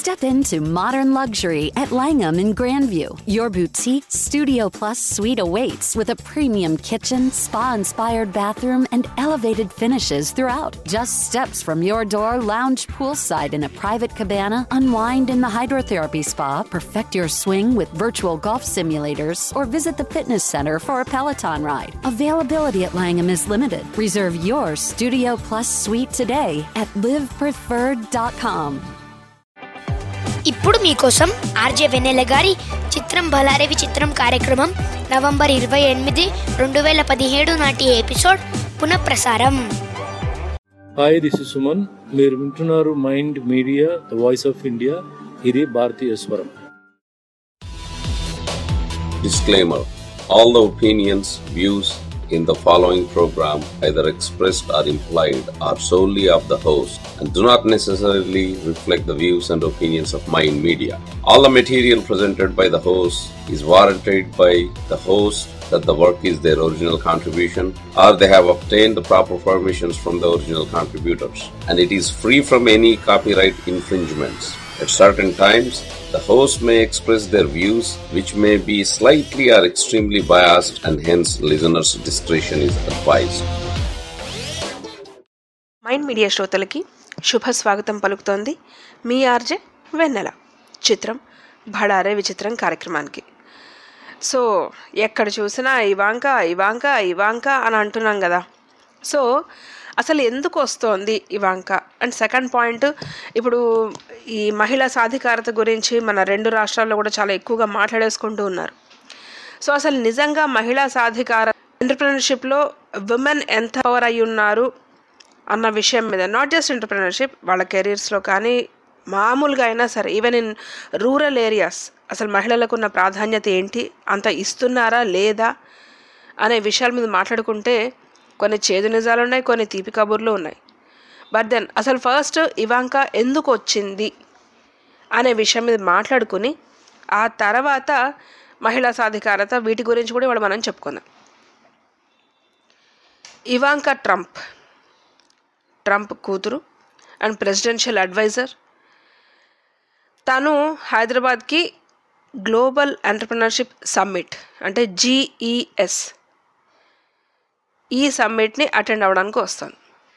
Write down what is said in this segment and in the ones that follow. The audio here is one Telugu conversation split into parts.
Step into modern luxury at Langham in Grandview. Your boutique Studio Plus suite awaits with a premium kitchen, spa inspired bathroom, and elevated finishes throughout. Just steps from your door, lounge poolside in a private cabana, unwind in the hydrotherapy spa, perfect your swing with virtual golf simulators, or visit the fitness center for a Peloton ride. Availability at Langham is limited. Reserve your Studio Plus suite today at livepreferred.com. ఇప్పుడు మీకోసం ఆర్జే వెన్నెల గారి చిత్రం బలారేవి చిత్రం కార్యక్రమం నవంబర్ ఇరవై ఎనిమిది రెండు వేల పదిహేడు నాటి ఎపిసోడ్ పునఃప్రసారం హాయ్ దిస్ ఇస్ సుమన్ మీరు వింటున్నారు mind media the voice of India ఇది భారతీయ స్వరం Disclaimer All the opinions, views in the following program, either expressed or implied, are solely of the host and do not necessarily reflect the views and opinions of Mind Media. All the material presented by the host is warranted by the host that the work is their original contribution or they have obtained the proper permissions from the original contributors and it is free from any copyright infringements. At certain times, the host may express their views which may be slightly or extremely biased and hence listeners' discretion is advised. Mind media శ్రోతలకి శుభ స్వాగతం పలుకుతోంది మీ ఆర్జే వెన్నెల చిత్రం భడారే విచిత్రం కార్యక్రమానికి సో ఎక్కడ చూసినా ఇవాంక ఇవాంక ఇవాంక అని అంటున్నాం కదా సో అసలు ఎందుకు వస్తోంది ఇవాంక అండ్ సెకండ్ పాయింట్ ఇప్పుడు ఈ మహిళా సాధికారత గురించి మన రెండు రాష్ట్రాల్లో కూడా చాలా ఎక్కువగా మాట్లాడేసుకుంటూ ఉన్నారు సో అసలు నిజంగా మహిళా సాధికార ఎంటర్ప్రినర్షిప్లో విమెన్ ఎంత పవర్ అయి ఉన్నారు అన్న విషయం మీద నాట్ జస్ట్ ఎంటర్ప్రినర్షిప్ వాళ్ళ కెరీర్స్లో కానీ మామూలుగా అయినా సరే ఈవెన్ ఇన్ రూరల్ ఏరియాస్ అసలు మహిళలకు ఉన్న ప్రాధాన్యత ఏంటి అంత ఇస్తున్నారా లేదా అనే విషయాల మీద మాట్లాడుకుంటే కొన్ని చేదు నిజాలు ఉన్నాయి కొన్ని తీపి కబుర్లు ఉన్నాయి బట్ దెన్ అసలు ఫస్ట్ ఇవాంక ఎందుకు వచ్చింది అనే విషయం మీద మాట్లాడుకుని ఆ తర్వాత మహిళా సాధికారత వీటి గురించి కూడా ఇవాళ మనం చెప్పుకుందాం ఇవాంక ట్రంప్ ట్రంప్ కూతురు అండ్ ప్రెసిడెన్షియల్ అడ్వైజర్ తను హైదరాబాద్కి గ్లోబల్ ఎంటర్ప్రినర్షిప్ సమ్మిట్ అంటే జీఈఎస్ ఈ సమ్మిట్ని అటెండ్ అవ్వడానికి వస్తాను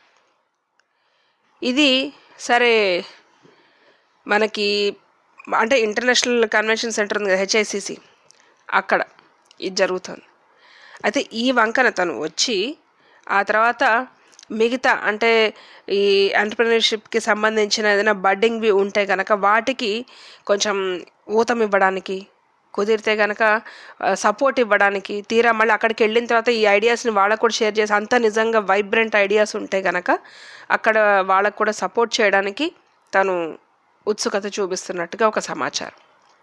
ఇది సరే మనకి అంటే ఇంటర్నేషనల్ కన్వెన్షన్ సెంటర్ ఉంది కదా హెచ్ఐసిసి అక్కడ ఇది జరుగుతుంది అయితే ఈ వంకన తను వచ్చి ఆ తర్వాత మిగతా అంటే ఈ ఎంటర్ప్రినర్షిప్కి సంబంధించిన ఏదైనా బడ్డింగ్వి ఉంటే కనుక వాటికి కొంచెం ఊతం ఇవ్వడానికి కుదిరితే కనుక సపోర్ట్ ఇవ్వడానికి తీరా మళ్ళీ అక్కడికి వెళ్ళిన తర్వాత ఈ ఐడియాస్ని వాళ్ళకు కూడా షేర్ చేసి అంత నిజంగా వైబ్రెంట్ ఐడియాస్ ఉంటే కనుక అక్కడ వాళ్ళకు కూడా సపోర్ట్ చేయడానికి తను ఉత్సుకత చూపిస్తున్నట్టుగా ఒక సమాచారం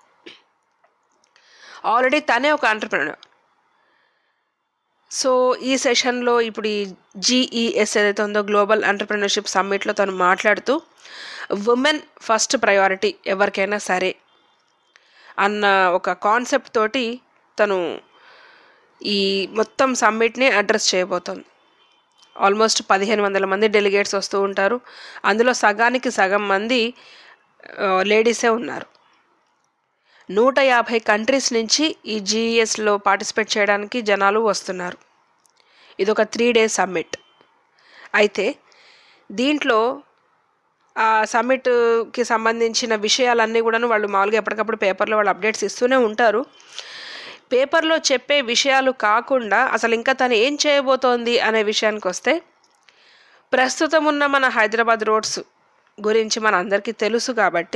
ఆల్రెడీ తనే ఒక ఎంటర్ప్రినర్ సో ఈ సెషన్లో ఇప్పుడు ఈ జీఈఎస్ ఏదైతే ఉందో గ్లోబల్ ఎంటర్ప్రినర్షిప్ సమ్మిట్లో తను మాట్లాడుతూ ఉమెన్ ఫస్ట్ ప్రయారిటీ ఎవరికైనా సరే అన్న ఒక కాన్సెప్ట్ తోటి తను ఈ మొత్తం సమ్మిట్ని అడ్రస్ చేయబోతోంది ఆల్మోస్ట్ పదిహేను వందల మంది డెలిగేట్స్ వస్తూ ఉంటారు అందులో సగానికి సగం మంది లేడీసే ఉన్నారు నూట యాభై కంట్రీస్ నుంచి ఈ జీఈఎస్లో పార్టిసిపేట్ చేయడానికి జనాలు వస్తున్నారు ఇది ఒక త్రీ డేస్ సమ్మిట్ అయితే దీంట్లో ఆ సమ్మిట్కి సంబంధించిన విషయాలన్నీ కూడాను వాళ్ళు మామూలుగా ఎప్పటికప్పుడు పేపర్లో వాళ్ళు అప్డేట్స్ ఇస్తూనే ఉంటారు పేపర్లో చెప్పే విషయాలు కాకుండా అసలు ఇంకా తను ఏం చేయబోతోంది అనే విషయానికి వస్తే ప్రస్తుతం ఉన్న మన హైదరాబాద్ రోడ్స్ గురించి మన అందరికీ తెలుసు కాబట్టి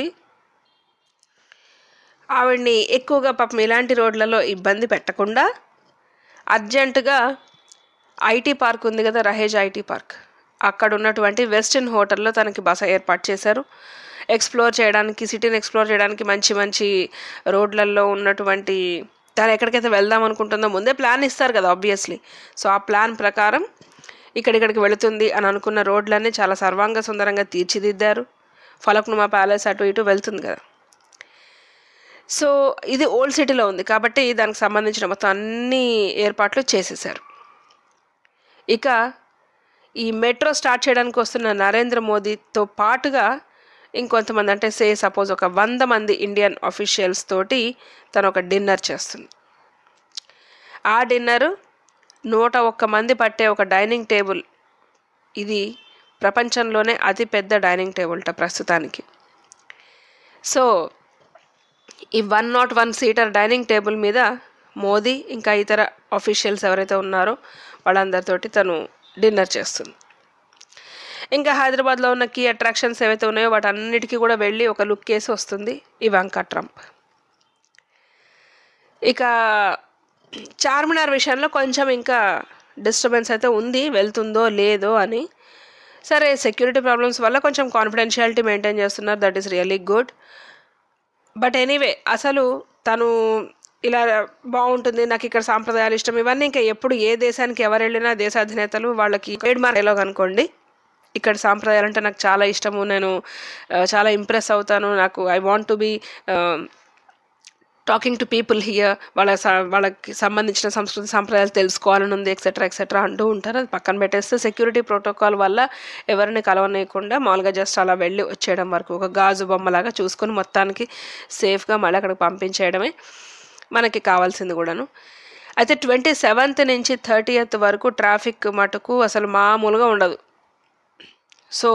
ఆవిడ్ని ఎక్కువగా పాపం ఇలాంటి రోడ్లలో ఇబ్బంది పెట్టకుండా అర్జెంటుగా ఐటీ పార్క్ ఉంది కదా రహేజ్ ఐటీ పార్క్ అక్కడ ఉన్నటువంటి వెస్టర్న్ హోటల్లో తనకి బస ఏర్పాటు చేశారు ఎక్స్ప్లోర్ చేయడానికి సిటీని ఎక్స్ప్లోర్ చేయడానికి మంచి మంచి రోడ్లలో ఉన్నటువంటి తను ఎక్కడికైతే వెళ్దాం అనుకుంటుందో ముందే ప్లాన్ ఇస్తారు కదా ఆబ్వియస్లీ సో ఆ ప్లాన్ ప్రకారం ఇక్కడిక్కడికి వెళుతుంది అని అనుకున్న రోడ్లన్నీ చాలా సర్వాంగ సుందరంగా తీర్చిదిద్దారు ఫలక్నుమా ప్యాలెస్ అటు ఇటు వెళ్తుంది కదా సో ఇది ఓల్డ్ సిటీలో ఉంది కాబట్టి దానికి సంబంధించిన మొత్తం అన్ని ఏర్పాట్లు చేసేసారు ఇక ఈ మెట్రో స్టార్ట్ చేయడానికి వస్తున్న నరేంద్ర మోదీతో పాటుగా ఇంకొంతమంది అంటే సే సపోజ్ ఒక వంద మంది ఇండియన్ అఫీషియల్స్ తోటి తను ఒక డిన్నర్ చేస్తుంది ఆ డిన్నరు నూట ఒక్క మంది పట్టే ఒక డైనింగ్ టేబుల్ ఇది ప్రపంచంలోనే అతి పెద్ద డైనింగ్ టేబుల్ట ప్రస్తుతానికి సో ఈ one not one seater dining table మీద మోదీ ఇంకా ఇతర ఆఫీషియల్స్ ఎవరైతే ఉన్నారో వాళ్ళందరితోటి తను డిన్నర్ చేస్తుంది ఇంకా హైదరాబాద్లో ఉన్న కీ అట్రాక్షన్స్ ఏవైతే ఉన్నాయో వాటన్నిటికీ కూడా వెళ్ళి ఒక లుక్ వేసి వస్తుంది ఇవాంకా ట్రంప్ ఇక చార్మినార్ విషయంలో కొంచెం ఇంకా డిస్టర్బెన్స్ అయితే ఉంది వెళ్తుందో లేదో అని సరే సెక్యూరిటీ ప్రాబ్లమ్స్ వల్ల కొంచెం కాన్ఫిడెన్షియాలిటీ మెయింటైన్ చేస్తున్నారు that is really good but anyway అసలు తను ఇలా బాగుంటుంది నాకు ఇక్కడ సాంప్రదాయాలు ఇష్టం ఇవన్నీ ఇంకా ఎప్పుడు ఏ దేశానికి ఎవరు వెళ్ళినా దేశ అధినేతలు వాళ్ళకి ట్రేడ్ మార్క్ డైలాగ్ అనుకోండి ఇక్కడ సాంప్రదాయాలు అంటే నాకు చాలా ఇష్టము నేను ఆ, చాలా ఇంప్రెస్ అవుతాను నాకు I want to be talking to people here వాళ్ళ స- వాళ్ళకి సంబంధించిన సంస్కృతి సంప్రదాయాలు తెలుసుకోవాలని ఉంది ఎక్సెట్రా ఎక్సెట్రా అంటూ ఉంటారు అది పక్కన పెట్టేస్తే సెక్యూరిటీ ప్రోటోకాల్ వల్ల ఎవరిని కలవనీయకుండా మామూలుగా జస్ట్ అలా వెళ్ళి వచ్చేయడం వరకు ఒక గాజు బొమ్మలాగా చూసుకొని మొత్తానికి సేఫ్గా మళ్ళీ అక్కడికి పంపించేయడమే మనకి కావాల్సింది కూడాను అయితే ట్వంటీ సెవెంత్ నుంచి థర్టీయత్ వరకు ట్రాఫిక్ మటుకు అసలు మామూలుగా ఉండదు సో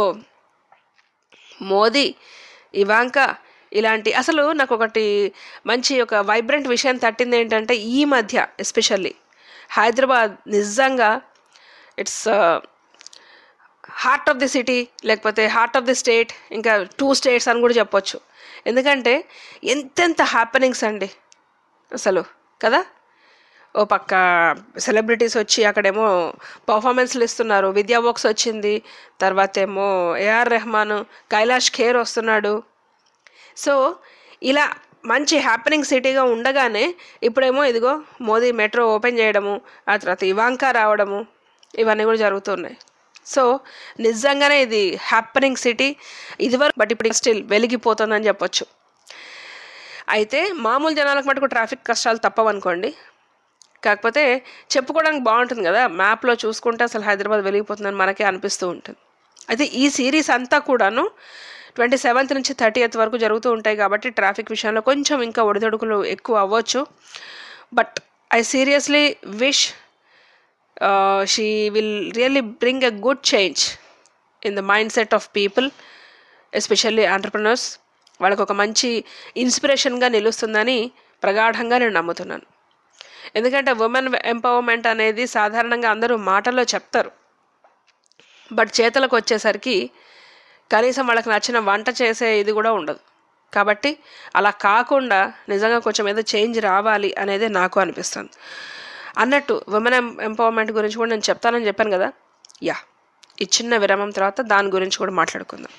మోదీ ఇవాంకా ఇలాంటి అసలు నాకు ఒకటి మంచి ఒక వైబ్రెంట్ విషయం తట్టింది ఏంటంటే ఈ మధ్య ఎస్పెషల్లీ హైదరాబాద్ నిజంగా it's heart of the city లేకపోతే హార్ట్ ఆఫ్ ది స్టేట్ ఇంకా టూ స్టేట్స్ అని కూడా చెప్పొచ్చు ఎందుకంటే ఎంతెంత హ్యాపెనింగ్స్ అండి అసలు కదా ఓ పక్క సెలబ్రిటీస్ వచ్చి అక్కడేమో పర్ఫార్మెన్స్లు ఇస్తున్నారు విద్యా బాక్స్ వచ్చింది తర్వాత ఏమో ఏఆర్ రెహమాన్ కైలాష్ ఖేర్ వస్తున్నాడు సో ఇలా మంచి హ్యాపెనింగ్ సిటీగా ఉండగానే ఇప్పుడేమో ఇదిగో మోదీ మెట్రో ఓపెన్ చేయడము ఆ తర్వాత ఇవాంకా రావడము ఇవన్నీ కూడా జరుగుతున్నాయి సో నిజంగానే ఇది హ్యాపెనింగ్ సిటీ ఇదివరకు బట్ ఇప్పుడు స్టిల్ వెలిగిపోతుందని చెప్పొచ్చు అయితే మామూలు జనాలకు మటుకు ట్రాఫిక్ కష్టాలు తప్పవనుకోండి కాకపోతే చెప్పుకోవడానికి బాగుంటుంది కదా మ్యాప్లో చూసుకుంటే అసలు హైదరాబాద్ వెలిగిపోతుందని మనకే అనిపిస్తూ ఉంటుంది అయితే ఈ సిరీస్ అంతా కూడాను ట్వంటీ సెవెంత్ నుంచి థర్టీయత్ వరకు జరుగుతూ ఉంటాయి కాబట్టి ట్రాఫిక్ విషయంలో కొంచెం ఇంకా ఒడిదొడుకులు ఎక్కువ అవ్వచ్చు but I seriously wish she will really bring a good change in the mind set of people especially entrepreneurs వాళ్ళకు ఒక మంచి ఇన్స్పిరేషన్గా నిలుస్తుందని ప్రగాఢంగా నేను నమ్ముతున్నాను ఎందుకంటే ఉమెన్ ఎంపవర్మెంట్ అనేది సాధారణంగా అందరూ మాటల్లో చెప్తారు బట్ చేతలకు వచ్చేసరికి కనీసం వాళ్ళకి నచ్చిన వంట చేసే ఇది కూడా ఉండదు కాబట్టి అలా కాకుండా నిజంగా కొంచెం ఏదో చేంజ్ రావాలి అనేది నాకు అనిపిస్తుంది అన్నట్టు ఉమెన్ ఎంపవర్మెంట్ గురించి కూడా నేను చెప్తానని చెప్పాను కదా యా ఈ చిన్న విరామం తర్వాత దాని గురించి కూడా మాట్లాడుకుందాం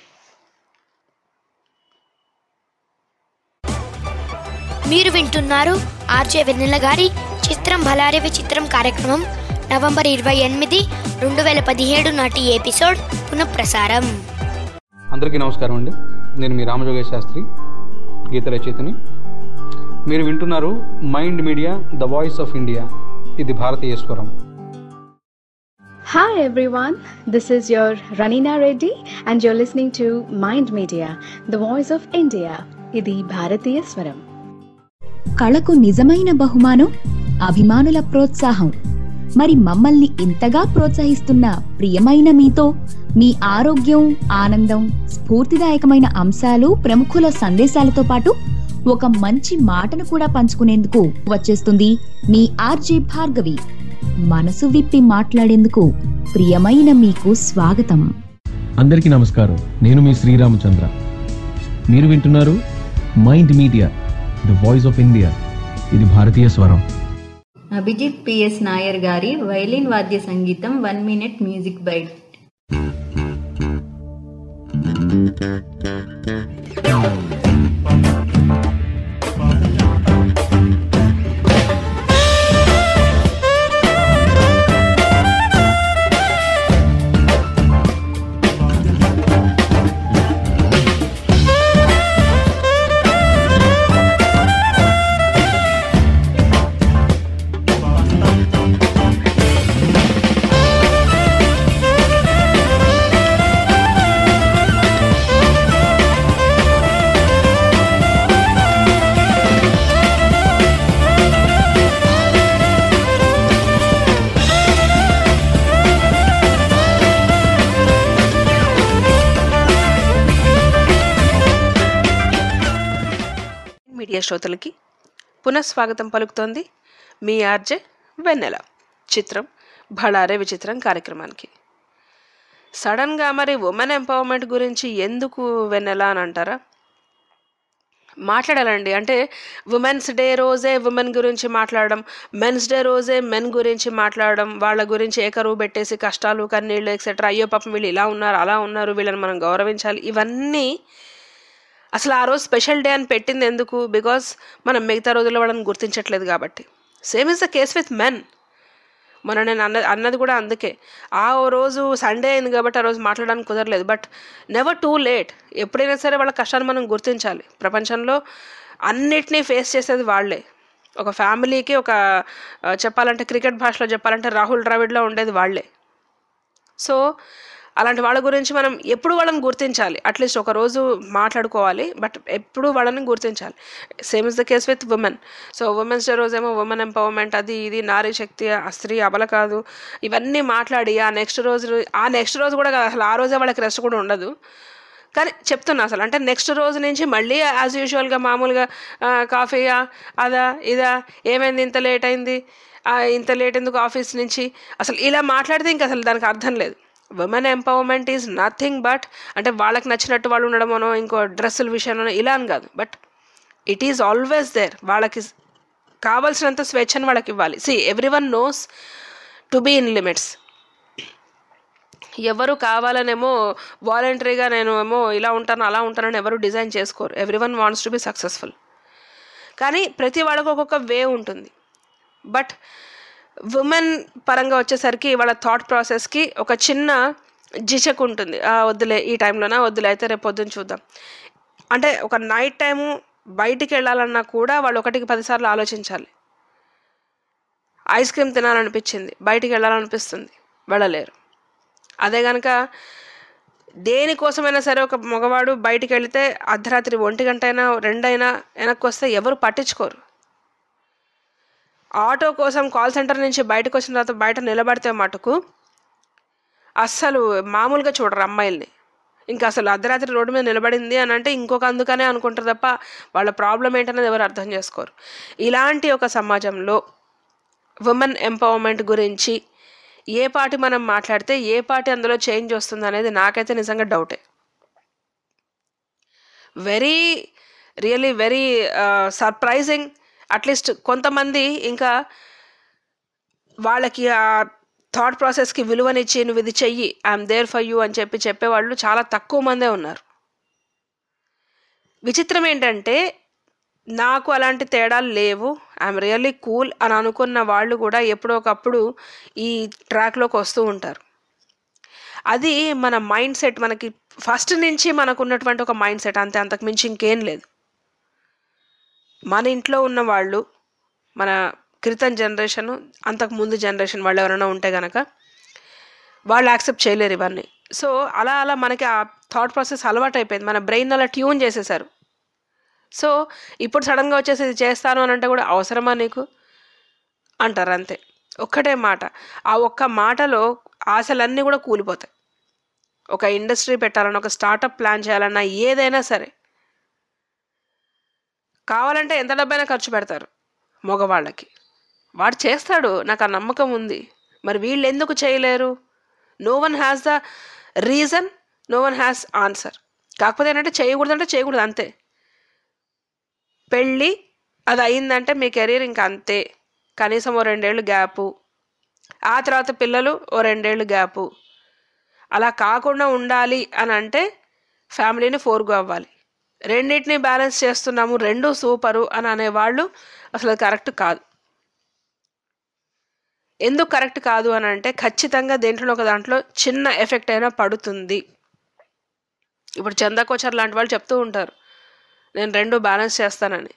మీరు వింటున్నారు ఆర్జే వెన్నెల గారి చిత్రం భలారే విచిత్రం కార్యక్రమం నవంబర్ ఇరవై ఎనిమిది రెండు వేల పదిహేడు నాటి ఎపిసోడ్ పునఃప్రసారం అందరికీ నమస్కారం అండి నేను మీ రామజోగేశ్ శాస్త్రి గీత రచయితని మీరు వింటున్నారు mind media the voice of India ఇది భారతీయ స్వరం Hi everyone, this is your Ranina Reddy and you're listening to Mind Media, the voice of India. ఇది భారతీయ స్వరం కళకు నిజమైన బహుమానం అభిమానుల ప్రోత్సాహం మరి మమ్మల్ని ఇంతగా ప్రోత్సహిస్తున్న ప్రియమైన మీతో మీ ఆరోగ్యం ఆనందం స్ఫూర్తిదాయకమైన అంశాలు ప్రముఖుల సందేశాలతో పాటు ఒక మంచి మాటను కూడా పంచుకునేందుకు వచ్చేస్తుంది మీ ఆర్జే భార్గవి మనసు విప్పి మాట్లాడేందుకు ప్రియమైన మీకు స్వాగతం అందరికీ నమస్కారం నేను మీ శ్రీరామచంద్ర మీరు వింటున్నారు mind media the voice of India ఇది భారతీయ స్వరం అభిజిత్ పిఎస్ నాయర్ గారి వైలిన్ వాద్య సంగీతం one minute music bite Thank media శ్రోతలకి పునఃస్వాగతం పలుకుతోంది మీ ఆర్జే వెన్నెల చిత్రం భళారే విచిత్రం కార్యక్రమానికి సడన్గా మరి ఉమెన్ ఎంపవర్మెంట్ గురించి ఎందుకు వెన్నెల అని అంటారా మాట్లాడాలండి అంటే ఉమెన్స్ డే రోజే ఉమెన్ గురించి మాట్లాడడం మెన్స్ డే రోజే మెన్ గురించి మాట్లాడడం వాళ్ళ గురించి ఏకరువు పెట్టేసి కష్టాలు కన్నీళ్ళు ఎక్సెట్రా అయ్యో పాపం వీళ్ళు ఇలా ఉన్నారు అలా ఉన్నారు వీళ్ళని మనం గౌరవించాలి ఇవన్నీ అసలు ఆ రోజు స్పెషల్ డే అని పెట్టింది ఎందుకు బికాస్ మనం మిగతా రోజుల్లో వాళ్ళని గుర్తించట్లేదు కాబట్టి same is the case with men మన నేను అన్న అన్నది కూడా అందుకే ఆ ఓ రోజు సండే అయింది కాబట్టి ఆ రోజు మాట్లాడడానికి కుదరలేదు బట్ నెవర్ టూ లేట్ ఎప్పుడైనా సరే వాళ్ళ కష్టాన్ని మనం గుర్తించాలి ప్రపంచంలో అన్నిటినీ ఫేస్ చేసేది వాళ్ళే ఒక ఫ్యామిలీకి ఒక ఆ, చెప్పాలంటే క్రికెట్ భాషలో చెప్పాలంటే రాహుల్ ద్రావిడ్లో ఉండేది వాళ్ళే సో అలాంటి వాళ్ళ గురించి మనం ఎప్పుడు వాళ్ళని గుర్తించాలి అట్లీస్ట్ ఒక రోజు మాట్లాడుకోవాలి బట్ ఎప్పుడు వాళ్ళని గుర్తించాలి same is the case with women so women's day రోజేమో ఉమెన్ ఎంపవర్మెంట్ అది ఇది నారీ శక్తి ఆ స్త్రీ అబల కాదు ఇవన్నీ మాట్లాడి ఆ నెక్స్ట్ రోజు ఆ నెక్స్ట్ రోజు కూడా కాదు, అసలు ఆ రోజే వాళ్ళకి రెస్ట్ కూడా ఉండదు కానీ చెప్తున్నా అసలు అంటే నెక్స్ట్ రోజు నుంచి మళ్ళీ యాజ్ యూజువల్గా మామూలుగా ఆ, కాఫీయా అదా ఇదా ఏమైంది ఇంత లేట్ అయింది ఆ, ఇంత లేట్ ఎందుకు ఆఫీస్ నుంచి అసలు ఇలా మాట్లాడితే ఇంకా అసలు దానికి అర్థం లేదు women empowerment is nothing but అంటే వాళ్ళకి నచ్చినట్టు వాళ్ళు ఉండడమనో ఇంకో డ్రెస్సుల విషయంలోనో ఇలా అని కాదు but it is always there వాళ్ళకి కావాల్సినంత స్వేచ్ఛను వాళ్ళకి ఇవ్వాలి see everyone knows to be in limits ఎవరు కావాలనేమో వాలంటరీగా నేను ఏమో ఇలా ఉంటాను అలా ఉంటానని ఎవరు డిజైన్ చేసుకోరు everyone wants to be successful కానీ ప్రతి వాళ్ళకు ఒక్కొక్క వే ఉంటుంది బట్ ఉమెన్ పరంగా వచ్చేసరికి వాళ్ళ థాట్ ప్రాసెస్కి ఒక చిన్న జిచక్ ఉంటుంది ఆ, వద్దులే ఈ టైంలోనా వద్దులే అయితే రేపు పొద్దున్న చూద్దాం అంటే ఒక నైట్ టైము బయటికి వెళ్ళాలన్నా కూడా వాళ్ళు ఒకటికి పదిసార్లు ఆలోచించాలి ఐస్ క్రీమ్ తినాలనిపించింది బయటికి వెళ్ళాలనిపిస్తుంది వెళ్ళలేరు అదే కనుక దేనికోసమైనా సరే ఒక మగవాడు బయటికి వెళితే అర్ధరాత్రి ఒంటి గంట అయినా రెండైనా వెనక్కి వస్తే ఎవరు పట్టించుకోరు ఆటో కోసం కాల్ సెంటర్ నుంచి బయటకు వచ్చిన తర్వాత బయట నిలబడితే మటుకు అస్సలు మామూలుగా చూడరు అమ్మాయిల్ని ఇంకా అసలు అర్ధరాత్రి రోడ్డు మీద నిలబడింది అని అంటే ఇంకొక అందుకనే అనుకుంటారు తప్ప వాళ్ళ ప్రాబ్లం ఏంటనేది ఎవరు అర్థం చేసుకోరు ఇలాంటి ఒక సమాజంలో ఉమెన్ ఎంపవర్మెంట్ గురించి ఏ పాటి మనం మాట్లాడితే ఏ పాటి అందులో చేంజ్ వస్తుంది అనేది నాకైతే నిజంగా డౌటే very really very surprising at least కొంతమంది ఇంకా వాళ్ళకి ఆ థాట్ ప్రాసెస్కి విలువనిచ్చి నువ్వు ఇది చెయ్యి ఐఎమ్ దేర్ ఫర్ యూ అని చెప్పి చెప్పేవాళ్ళు చాలా తక్కువ మందే ఉన్నారు విచిత్రం ఏంటంటే నాకు అలాంటి తేడాలు లేవు ఐఎమ్ రియల్లీ కూల్ అని అనుకున్న వాళ్ళు కూడా ఎప్పుడో ఒకప్పుడు ఈ ట్రాక్లోకి వస్తూ ఉంటారు అది మన మైండ్ సెట్ మనకి ఫస్ట్ నుంచి మనకు ఉన్నటువంటి ఒక మైండ్ సెట్ అంతే అంతకు మించి ఇంకేం లేదు మన ఇంట్లో ఉన్న వాళ్ళు మన క్రితం జనరేషన్ అంతకు ముందు జనరేషన్ వాళ్ళు ఎవరైనా ఉంటే గనక వాళ్ళు యాక్సెప్ట్ చేయలేరు ఇవన్నీ సో అలా అలా మనకి ఆ థాట్ ప్రాసెస్ అలవాటు అయిపోయింది మన బ్రెయిన్ అలా ట్యూన్ చేసేసారు సో ఇప్పుడు సడన్గా వచ్చేసి ఇది చేస్తాను అని అంటే కూడా అవసరమా నీకు అంటారు అంతే ఒక్కటే మాట ఆ ఒక్క మాటలో ఆశలన్నీ కూడా కూలిపోతాయి ఒక ఇండస్ట్రీ పెట్టాలన్నా ఒక స్టార్టప్ ప్లాన్ చేయాలన్నా ఏదైనా సరే కావాలంటే ఎంత డబ్బైనా ఖర్చు పెడతారు మగవాళ్ళకి వాడు చేస్తాడు నాకు ఆ నమ్మకం ఉంది మరి వీళ్ళు ఎందుకు చేయలేరు no one has the reason no one has answer కాకపోతే ఏంటంటే చేయకూడదు అంటే చేయకూడదు అంతే పెళ్ళి అది అయిందంటే మీ కెరీర్ ఇంకా అంతే కనీసం ఓ రెండేళ్ళు గ్యాపు ఆ తర్వాత పిల్లలు ఓ రెండేళ్ళు గ్యాపు అలా కాకుండా ఉండాలి అని అంటే ఫ్యామిలీని ఫోర్గో అవ్వాలి రెండింటిని బ్యాలెన్స్ చేస్తున్నాము రెండు సూపరు అని అనేవాళ్ళు అసలు అది కరెక్ట్ కాదు ఎందుకు కరెక్ట్ కాదు అని అంటే ఖచ్చితంగా దేంట్లో ఒక దాంట్లో చిన్న ఎఫెక్ట్ అయినా పడుతుంది ఇప్పుడు చందకోచర్ లాంటి వాళ్ళు చెప్తూ ఉంటారు నేను రెండు బ్యాలెన్స్ చేస్తానని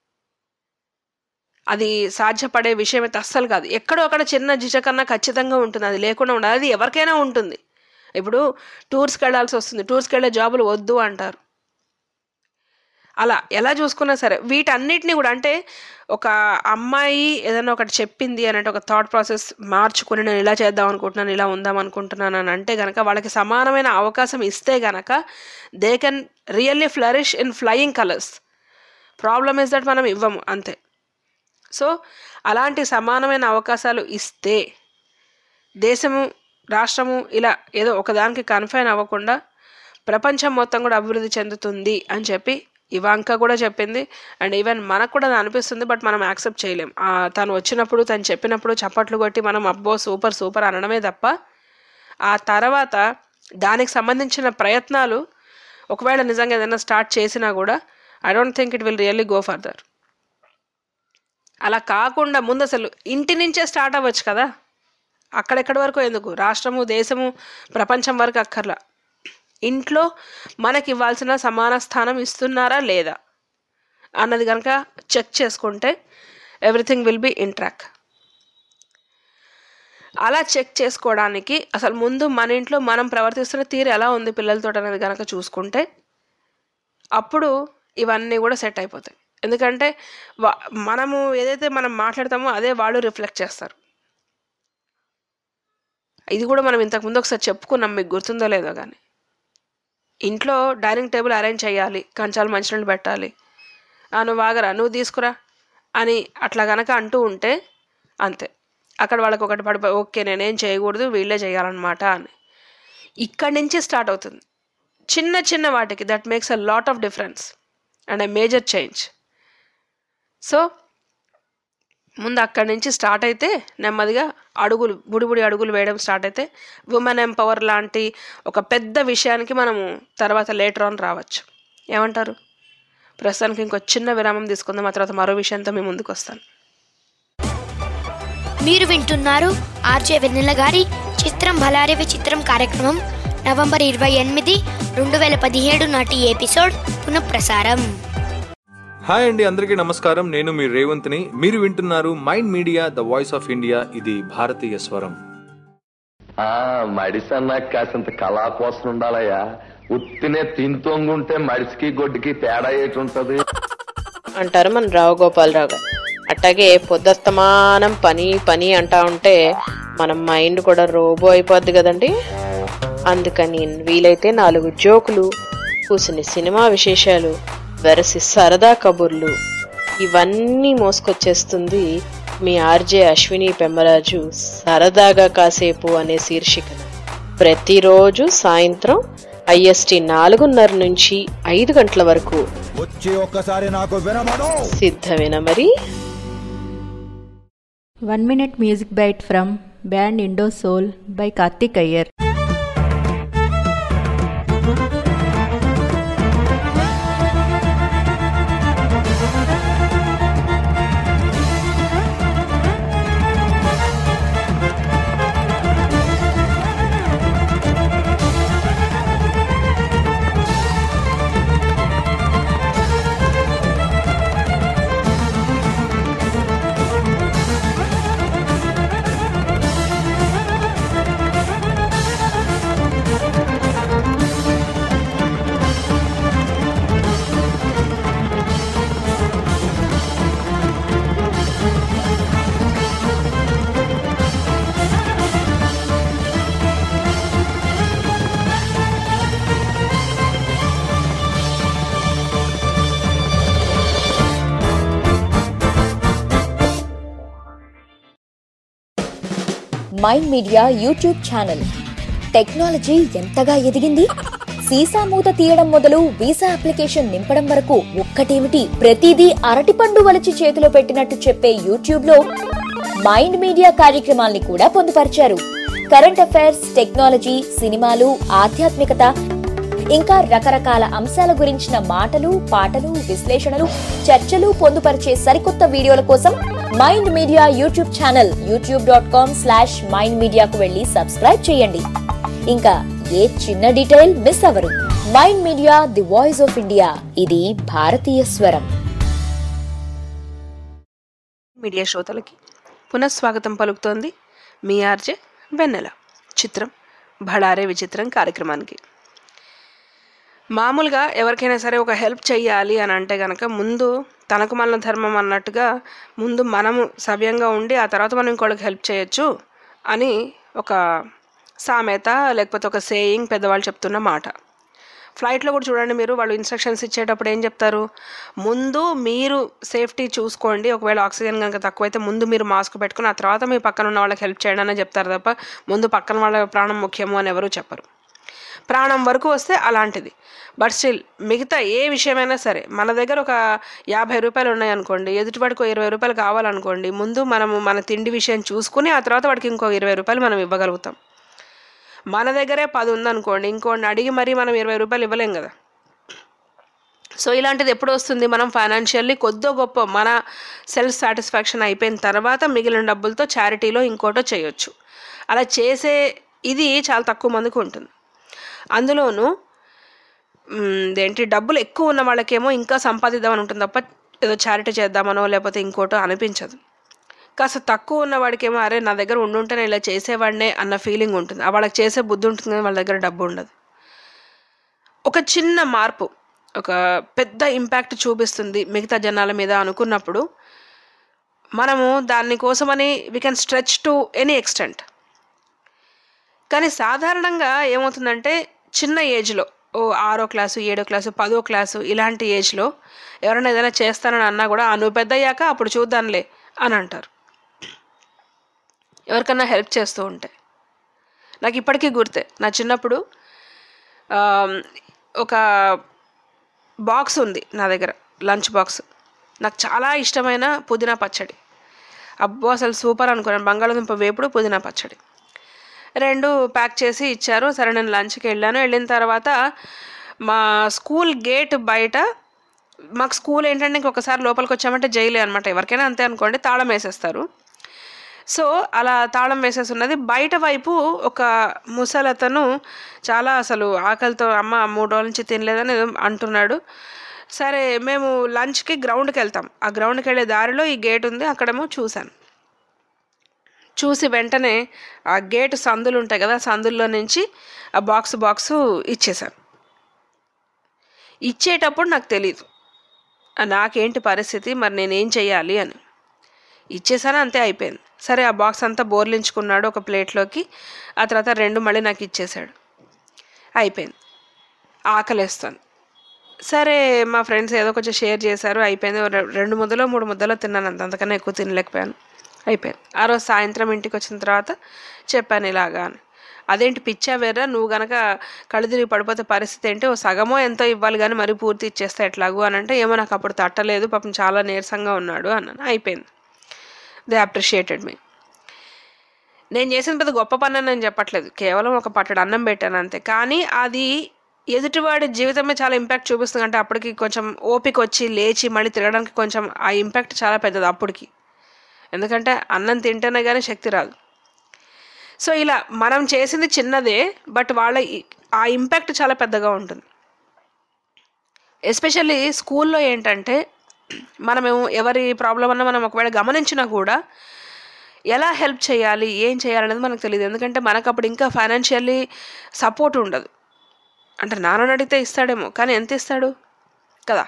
అది సాధ్యపడే విషయం అయితే అస్సలు కాదు ఎక్కడో అక్కడ చిన్న జిజకన్నా ఖచ్చితంగా ఉంటుంది అది లేకుండా ఉండదు అది ఎవరికైనా ఉంటుంది ఇప్పుడు టూర్స్కి వెళ్ళాల్సి వస్తుంది టూర్స్కి వెళ్ళే జాబులు వద్దు అంటారు అలా ఎలా చూసుకున్నా సరే వీటన్నిటిని కూడా అంటే ఒక అమ్మాయి ఏదైనా ఒకటి చెప్పింది అని అంటే ఒక థాట్ ప్రాసెస్ మార్చుకుని నేను ఇలా చేద్దాం అనుకుంటున్నాను ఇలా ఉందాం అనుకుంటున్నాను అని అంటే గనక వాళ్ళకి సమానమైన అవకాశం ఇస్తే గనక they can really flourish in flying colours problem is that మనం ఇవ్వము అంతే సో అలాంటి సమానమైన అవకాశాలు ఇస్తే దేశము రాష్ట్రము ఇలా ఏదో ఒకదానికి కన్ఫైన్ అవ్వకుండా ప్రపంచం మొత్తం కూడా అభివృద్ధి చెందుతుంది అని చెప్పి ఇవాంక కూడా చెప్పింది అండ్ ఈవెన్ మనకు కూడా అది అనిపిస్తుంది బట్ మనం యాక్సెప్ట్ చేయలేం ఆ, తను వచ్చినప్పుడు తను చెప్పినప్పుడు చప్పట్లు కొట్టి మనం అబ్బో సూపర్ సూపర్ అనడమే తప్ప ఆ తర్వాత దానికి సంబంధించిన ప్రయత్నాలు ఒకవేళ నిజంగా ఏదైనా స్టార్ట్ చేసినా కూడా I don't think it will really go further అలా కాకుండా ముందు అసలు ఇంటి నుంచే స్టార్ట్ అవ్వచ్చు కదా అక్కడెక్కడి వరకు ఎందుకు రాష్ట్రము దేశము ప్రపంచం వరకు అక్కర్లా ఇంట్లో మనకి ఇవ్వాల్సిన సమాన స్థానం ఇస్తున్నారా లేదా అన్నది కనుక చెక్ చేసుకుంటే everything will be in track అలా చెక్ చేసుకోవడానికి అసలు ముందు మన ఇంట్లో మనం ప్రవర్తిస్తున్న తీరు ఎలా ఉంది పిల్లలతో అనేది కనుక చూసుకుంటే అప్పుడు ఇవన్నీ కూడా సెట్ అయిపోతాయి ఎందుకంటే వా- మనము ఏదైతే మనం మాట్లాడతామో అదే వాళ్ళు రిఫ్లెక్ట్ చేస్తారు ఇది కూడా మనం ఇంతకుముందు ఒకసారి చెప్పుకున్నాం మీకు గుర్తుందో లేదో కానీ ఇంట్లో డైనింగ్ టేబుల్ అరేంజ్ చేయాలి కంచాలు మంచినీళ్ళు పెట్టాలి "ఆ, నువ్వు ఆగరా నువ్వు తీసుకురా అని అట్లా గనక అంటూ ఉంటే అంతే అక్కడ వాళ్ళకి ఒకటి పడిపోయి ఓకే నేనేం చేయకూడదు వీళ్ళే చేయాలన్నమాట అని ఇక్కడి నుంచి స్టార్ట్ అవుతుంది చిన్న చిన్న వాటికి that makes a lot of difference and a major change so ముందు అక్కడి నుంచి స్టార్ట్ అయితే నెమ్మదిగా అడుగులు బుడిబుడి అడుగులు వేయడం స్టార్ట్ అయితే ఉమెన్ ఎంపవర్ లాంటి ఒక పెద్ద విషయానికి మనము తర్వాత లేటర్ ఆన్ రావచ్చు ఏమంటారు ప్రస్తుతానికి ఇంకో చిన్న విరామం తీసుకుందాం ఆ తర్వాత మరో విషయంతో మీ ముందుకు వస్తాను మీరు వింటున్నారు ఆర్జే వెన్నెల గారి చిత్రం భలారే విచిత్రం కార్యక్రమం నవంబర్ ఇరవై ఎనిమిది రెండు వేల పదిహేడు నాటి ఎపిసోడ్ పునఃప్రసారం హాయ్ అండి అందరికీ నమస్కారం నేను మీ రేవంత్ని మీరు వింటున్నారు mind media the voice of India ఇది భారతీయ స్వరం ఆ మడిసన్నా కాసింత కళా కోసం ఉండాలయ్యా ఉత్తినే తింతొంగుంటే మడిసికి గొడ్డుకి తేడా ఏటి ఉంటది అంటారు మన రావు గోపాలరావు గారు అట్టాగే పొద్దస్తమానం పని పని అంటా ఉంటే మన మైండ్ కూడా రోబో అయిపోద్ది కదండి అందుకని వీలైతే నాలుగు జోకులు కూసిన సినిమా విశేషాలు వెరసి సరదా కబుర్లు ఇవన్నీ మోసుకొచ్చేస్తుంది మీ ఆర్జే అశ్విని పెమ్మరాజు సరదాగా కాసేపు అనే శీర్షికన ప్రతిరోజు సాయంత్రం ఐఎస్టి నాలుగున్నర నుంచి ఐదు గంటల వరకు వచ్చి ఒక్కసారి నాకు వినమను సిద్ధమేనా మరి one minute music bite from band Indo Soul by Karthik Iyer mind media YouTube channel technology ఎంతగా ఎదిగింది సీసా మూత తీయడం మొదలు వీసా అప్లికేషన్ నింపడం వరకు ఒక్కటేమిటి ప్రతిదీ అరటిపండు వలిచి చేతిలో పెట్టినట్టు చెప్పే యూట్యూబ్ లో మైండ్ మీడియా కార్యక్రమాల్ని కూడా పొందుపరిచారు కరెంట్ అఫైర్స్ టెక్నాలజీ సినిమాలు ఆధ్యాత్మికత ఇంకా రకరకాల అంశాల గురించిన మాటలు పాటలు విశ్లేషణలు చర్చలు పొందుపరిచే సరికొత్త వీడియోల కోసం mind media YouTube channel YouTube dot com slash mind మీడియాకు వెళ్ళి సబ్స్క్రైబ్ చేయండి ఇంకా ఏ చిన్న డీటెయిల్ మిస్ అవ్వరు mind media the voice of India ఇది భారతీయ స్వరం మీడియా శ్రోతలకి పునఃస్వాగతం పలుకుతోంది మీ ఆర్జే వెన్నెల చిత్రం భళారే విచిత్రం కార్యక్రమానికి మామూలుగా ఎవరికైనా సరే ఒక హెల్ప్ చేయాలి అని అంటే కనుక ముందు తనకు మన ధర్మం అన్నట్టుగా ముందు మనము సవ్యంగా ఉండి ఆ తర్వాత మనం ఇంకోళ్ళకి హెల్ప్ చేయొచ్చు అని ఒక సామెత లేకపోతే ఒక సేయింగ్ పెద్దవాళ్ళు చెప్తున్న మాట ఫ్లైట్లో కూడా చూడండి మీరు వాళ్ళు ఇన్స్ట్రక్షన్స్ ఇచ్చేటప్పుడు ఏం చెప్తారు ముందు మీరు సేఫ్టీ చూసుకోండి ఒకవేళ ఆక్సిజన్ కనుక తక్కువైతే ముందు మీరు మాస్క్ పెట్టుకుని ఆ తర్వాత మీ పక్కన ఉన్న వాళ్ళకి హెల్ప్ చేయడం అని చెప్తారు తప్ప ముందు పక్కన వాళ్ళ ప్రాణం ముఖ్యము అని ఎవరు చెప్పరు ప్రాణం వరకు వస్తే అలాంటిది బట్ స్టిల్ మిగతా ఏ విషయమైనా సరే మన దగ్గర ఒక యాభై రూపాయలు ఉన్నాయనుకోండి ఎదుటివాడికి ఒక ఇరవై రూపాయలు కావాలనుకోండి ముందు మనము మన తిండి విషయం చూసుకుని ఆ తర్వాత వాడికి ఇంకో ఇరవై రూపాయలు మనం ఇవ్వగలుగుతాం మన దగ్గరే పది ఉందనుకోండి ఇంకోటి అడిగి మరీ మనం ఇరవై రూపాయలు ఇవ్వలేం కదా సో ఇలాంటిది ఎప్పుడు వస్తుంది మనం ఫైనాన్షియల్లీ కొద్దో గొప్ప మన సెల్ఫ్ సాటిస్ఫాక్షన్ అయిపోయిన తర్వాత మిగిలిన డబ్బులతో చారిటీలో ఇంకోటో చేయొచ్చు అలా చేసే ఇది చాలా తక్కువ మందికి ఉంటుంది అందులోనూ మ్, ఏంటి డబ్బులు ఎక్కువ ఉన్న వాళ్ళకేమో ఇంకా సంపాదిద్దామని ఉంటుంది తప్ప ఏదో చారిటీ చేద్దామనో లేకపోతే ఇంకోటో అనిపించదు కాస్త తక్కువ ఉన్న వాడికేమో అరే నా దగ్గర ఉండుంటే నేను ఇలా చేసేవాడినే అన్న ఫీలింగ్ ఉంటుంది ఆ వాళ్ళకి చేసే బుద్ధి ఉంటుంది కానీ వాళ్ళ దగ్గర డబ్బు ఉండదు ఒక చిన్న మార్పు ఒక పెద్ద ఇంపాక్ట్ చూపిస్తుంది మిగతా జనాల మీద అనుకున్నప్పుడు మనము దాని కోసమని we can stretch to any extent కానీ సాధారణంగా ఏమవుతుందంటే చిన్న ఏజ్లో ఓ ఆరో క్లాసు ఏడో క్లాసు పదో క్లాసు ఇలాంటి ఏజ్లో ఎవరైనా ఏదైనా చేస్తానని అన్నా కూడా "ఆ, నువ్వు పెద్ద అయ్యాక అప్పుడు చూద్దాంలే అని అంటారు ఎవరికన్నా హెల్ప్ చేస్తూ ఉంటే నాకు ఇప్పటికీ గుర్తే నా చిన్నప్పుడు ఆ, ఒక బాక్స్ ఉంది నా దగ్గర లంచ్ బాక్స్ నాకు చాలా ఇష్టమైన పుదీనా పచ్చడి అబ్బో అసలు సూపర్ అనుకున్నాను బంగాళదుంప వేపుడు పుదీనా పచ్చడి రెండు ప్యాక్ చేసి ఇచ్చారు సరే నేను లంచ్కి వెళ్ళాను వెళ్ళిన తర్వాత మా స్కూల్ గేట్ బయట మాకు స్కూల్ ఏంటంటే ఇంకొకసారి లోపలికి వచ్చామంటే జైలే అనమాట ఎవరికైనా అంతే అనుకోండి తాళం వేసేస్తారు సో అలా తాళం వేసేసి ఉన్నది బయట వైపు ఒక ముసలతను చాలా అసలు ఆకలితో అమ్మ మూడు రోజుల నుంచి తినలేదని ఏదో అంటున్నాడు సరే మేము లంచ్కి గ్రౌండ్కి వెళ్తాం ఆ గ్రౌండ్కి వెళ్ళే దారిలో ఈ గేట్ ఉంది అక్కడేమో చూశాను చూసి వెంటనే ఆ గేట్ సందులు ఉంటాయి కదా సందుల్లో నుంచి ఆ బాక్స్ బాక్స్ ఇచ్చేసాను ఇచ్చేటప్పుడు నాకు తెలీదు ఆ నాకేంటి పరిస్థితి మరి నేనేం చెయ్యాలి అని ఇచ్చేసాను అంతే అయిపోయింది సరే ఆ బాక్స్ అంతా బోర్లించుకున్నాడు ఒక ప్లేట్లోకి ఆ తర్వాత రెండు మళ్ళీ నాకు ఇచ్చేసాడు అయిపోయింది ఆకలేస్తాను సరే మా ఫ్రెండ్స్ ఏదో కొంచెం షేర్ చేశారు అయిపోయింది ఓ రె- రెండు ముద్దలో మూడు ముద్దలో తిన్నాను అంత అంతకన్నా ఎక్కువ తినలేకపోయాను అయిపోయింది ఆ రోజు సాయంత్రం ఇంటికి వచ్చిన తర్వాత చెప్పాను ఇలాగా అని అదేంటి పిచ్చా వేరా నువ్వు గనక కళ్ళు తిరిగి పడిపోతే పరిస్థితి ఏంటి ఓ సగమో ఎంతో ఇవ్వాలి కానీ మరీ పూర్తి ఇచ్చేస్తే ఎట్లాగూ అని అంటే ఏమో నాకు అప్పుడు తట్టలేదు పాపం చాలా నీరసంగా ఉన్నాడు అన్నాను అయిపోయింది దే అప్రిషియేటెడ్ మీ నేను చేసిన పెద్ద గొప్ప పని అని నేను చెప్పట్లేదు కేవలం ఒక పట్టడు అన్నం పెట్టాను అంతే కానీ అది ఎదుటివాడి జీవితమే చాలా ఇంపాక్ట్ చూపిస్తుంది అంటే అప్పటికి కొంచెం ఓపిక వచ్చి లేచి మళ్ళీ తిరగడానికి కొంచెం ఆ ఇంపాక్ట్ చాలా పెద్దది అప్పటికి ఎందుకంటే అన్నం తింటేనే కానీ శక్తి రాదు సో ఇలా మనం చేసింది చిన్నదే బట్ వాళ్ళ ఈ- ఆ ఇంపాక్ట్ చాలా పెద్దగా ఉంటుంది ఎస్పెషల్లీ స్కూల్లో ఏంటంటే మనము ఎవరి ప్రాబ్లం అన్నా మనం ఒకవేళ గమనించినా కూడా ఎలా హెల్ప్ చేయాలి ఏం చేయాలి అనేది మనకు తెలియదు ఎందుకంటే మనకు అప్పుడు ఇంకా ఫైనాన్షియల్లీ సపోర్ట్ ఉండదు అంటే నాన్న అడిగితే ఇస్తాడేమో కానీ ఎంత ఇస్తాడు కదా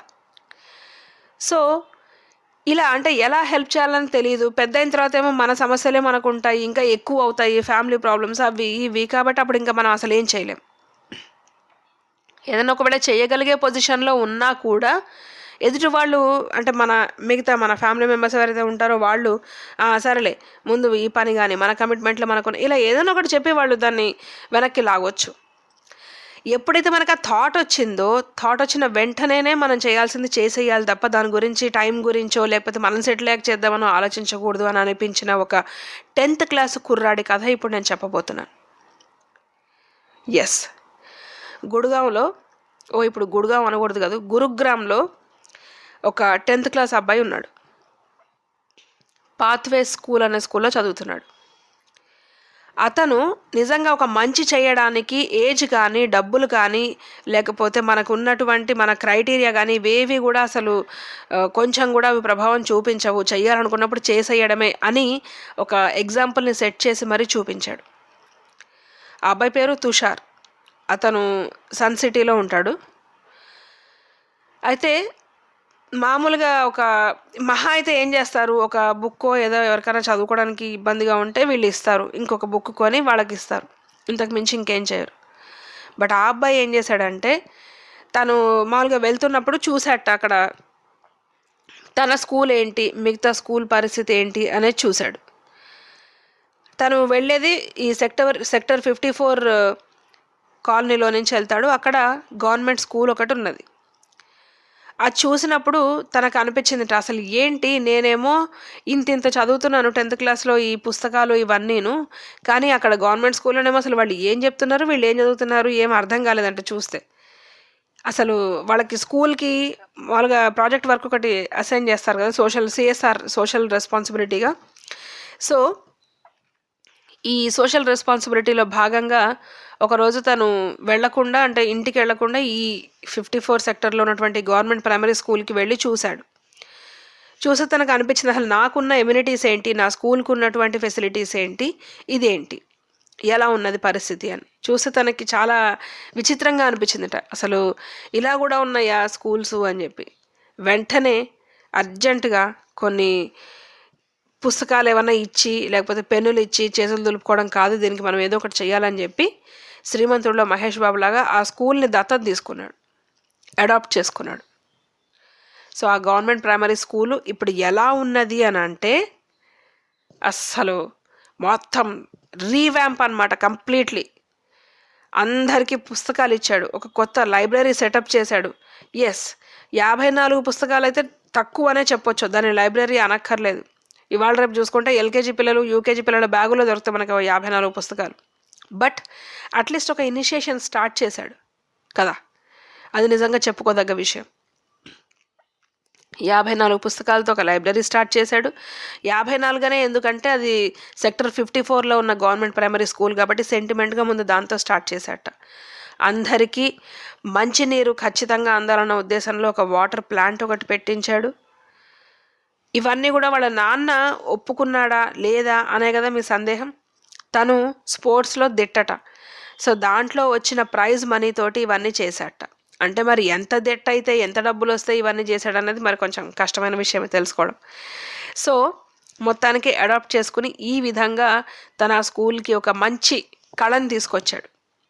సో ఇలా అంటే ఎలా హెల్ప్ చేయాలని తెలియదు పెద్ద అయిన తర్వాత ఏమో మన సమస్యలే మనకు ఉంటాయి ఇంకా ఎక్కువ అవుతాయి ఫ్యామిలీ ప్రాబ్లమ్స్ అవి ఇవి కాబట్టి అప్పుడు ఇంకా మనం అసలు ఏం చేయలేం ఏదైనా ఒకవేళ చేయగలిగే పొజిషన్లో ఉన్నా కూడా ఎదుటి వాళ్ళు అంటే మన మిగతా మన ఫ్యామిలీ మెంబర్స్ ఎవరైతే ఉంటారో వాళ్ళు "ఆ, సరేలే ముందు ఈ పని కానీ మన కమిట్మెంట్లు మనకు ఉన్నాయి." ఇలా ఏదైనా ఒకటి చెప్పి వాళ్ళు దాన్ని వెనక్కి లాగొచ్చు ఎప్పుడైతే మనకు ఆ థాట్ వచ్చిందో థాట్ వచ్చిన వెంటనేనే మనం చేయాల్సింది చేసేయాలి తప్ప దాని గురించి టైం గురించో లేకపోతే మనం సెటిల్ అయ్యాక చేద్దామనో ఆలోచించకూడదు అని అనిపించిన ఒక టెన్త్ క్లాస్ కుర్రాడి కథ ఇప్పుడు నేను చెప్పబోతున్నాను ఎస్ గుడిగాంలో ఓ ఇప్పుడు గుడిగాం అనకూడదు కాదు గురుగ్రామ్లో ఒక టెన్త్ క్లాస్ అబ్బాయి ఉన్నాడు పాత్వే స్కూల్ అనే స్కూల్లో చదువుతున్నాడు అతను నిజంగా ఒక మంచి చేయడానికి ఏజ్ కానీ డబ్బులు కానీ లేకపోతే మనకు ఉన్నటువంటి మన క్రైటీరియా కానీ ఇవేవి కూడా అసలు ఆ, కొంచెం కూడా అవి ప్రభావం చూపించవు చెయ్యాలనుకున్నప్పుడు చేసేయడమే అని ఒక ఎగ్జాంపుల్ని సెట్ చేసి మరీ చూపించాడు ఆ అబ్బాయి పేరు తుషార్ అతను సన్ సిటీలో ఉంటాడు అయితే మామూలుగా ఒక మహా అయితే ఏం చేస్తారు ఒక బుక్కో ఏదో ఎవరికైనా చదువుకోవడానికి ఇబ్బందిగా ఉంటే వీళ్ళు ఇస్తారు ఇంకొక బుక్ కొని వాళ్ళకి ఇస్తారు ఇంతకు మించి ఇంకేం చేయరు బట్ ఆ అబ్బాయి ఏం చేశాడంటే తను మామూలుగా వెళ్తున్నప్పుడు చూశాట అక్కడ తన స్కూల్ ఏంటి మిగతా స్కూల్ పరిస్థితి ఏంటి అనేది చూశాడు తను వెళ్ళేది ఈ సెక్టర్ సెక్టర్ ఫిఫ్టీ ఫోర్ కాలనీలో నుంచి వెళ్తాడు అక్కడ గవర్నమెంట్ స్కూల్ ఒకటి ఉన్నది అది చూసినప్పుడు తనకు అనిపించింది అసలు ఏంటి నేనేమో ఇంత ఇంత చదువుతున్నాను టెన్త్ క్లాస్లో ఈ పుస్తకాలు ఇవన్నీను కానీ అక్కడ గవర్నమెంట్ స్కూల్లోనేమో అసలు వాళ్ళు ఏం చెప్తున్నారు వీళ్ళు ఏం చదువుతున్నారు ఏం అర్థం కాలేదంట చూస్తే అసలు వాళ్ళకి స్కూల్కి మామూలుగా ప్రాజెక్ట్ వర్క్ ఒకటి అసైన్ చేస్తారు కదా సోషల్ సిఎస్ఆర్ సోషల్ రెస్పాన్సిబిలిటీగా సో ఈ సోషల్ రెస్పాన్సిబిలిటీలో భాగంగా ఒకరోజు తను వెళ్లకుండా అంటే ఇంటికి వెళ్లకుండా ఈ ఫిఫ్టీ ఫోర్ సెక్టర్లో ఉన్నటువంటి గవర్నమెంట్ ప్రైమరీ స్కూల్కి వెళ్ళి చూశాడు చూసి తనకు అనిపించింది అసలు నాకున్న ఎమ్యూనిటీస్ ఏంటి నా స్కూల్కి ఉన్నటువంటి ఫెసిలిటీస్ ఏంటి ఇదేంటి ఎలా ఉన్నది పరిస్థితి అని చూస్తే తనకి చాలా విచిత్రంగా అనిపించిందట అసలు ఇలా కూడా ఉన్నాయా స్కూల్స్ అని చెప్పి వెంటనే అర్జెంటుగా కొన్ని పుస్తకాలు ఏమైనా ఇచ్చి లేకపోతే పెన్నులు ఇచ్చి చేతులు దులుపుకోవడం కాదు దీనికి మనం ఏదో ఒకటి చేయాలని చెప్పి శ్రీమంతుడిలో మహేష్ బాబు లాగా ఆ స్కూల్ని దత్తత తీసుకున్నాడు అడాప్ట్ చేసుకున్నాడు సో ఆ గవర్నమెంట్ ప్రైమరీ స్కూలు ఇప్పుడు ఎలా ఉన్నది అని అంటే అస్సలు మొత్తం రీవ్యాంప్ అనమాట కంప్లీట్లీ అందరికీ పుస్తకాలు ఇచ్చాడు ఒక కొత్త లైబ్రరీ సెటప్ చేశాడు ఎస్ యాభై నాలుగు పుస్తకాలు అయితే తక్కువనే చెప్పొచ్చు దాని లైబ్రరీ అనక్కర్లేదు ఇవాళ రేపు చూసుకుంటే ఎల్కేజీ పిల్లలు యూకేజీ పిల్లల బ్యాగులో దొరుకుతాయి మనకి ఓ యాభై నాలుగు పుస్తకాలు బట్ అట్లీస్ట్ ఒక ఇనిషియేషన్ స్టార్ట్ చేశాడు కదా అది నిజంగా చెప్పుకోదగ్గ విషయం యాభై నాలుగు పుస్తకాలతో ఒక లైబ్రరీ స్టార్ట్ చేశాడు యాభై నాలుగనే ఎందుకంటే అది సెక్టర్ ఫిఫ్టీ ఫోర్లో ఉన్న గవర్నమెంట్ ప్రైమరీ స్కూల్ కాబట్టి సెంటిమెంట్గా ముందు దాంతో స్టార్ట్ చేశాట అందరికీ మంచినీరు ఖచ్చితంగా అందాలన్న ఉద్దేశంలో ఒక వాటర్ ప్లాంట్ ఒకటి పెట్టించాడు ఇవన్నీ కూడా వాళ్ళ నాన్న ఒప్పుకున్నాడా లేదా అనే కదా మీ సందేహం తను స్పోర్ట్స్లో దిట్టట సో దాంట్లో వచ్చిన ప్రైజ్ మనీ తోటి ఇవన్నీ చేశాట అంటే మరి ఎంత దెట్ అయితే ఎంత డబ్బులు వస్తాయి ఇవన్నీ చేశాడు అనేది మరి కొంచెం కష్టమైన విషయమే తెలుసుకోవడం సో మొత్తానికి అడాప్ట్ చేసుకుని ఈ విధంగా తన స్కూల్కి ఒక మంచి కళను తీసుకొచ్చాడు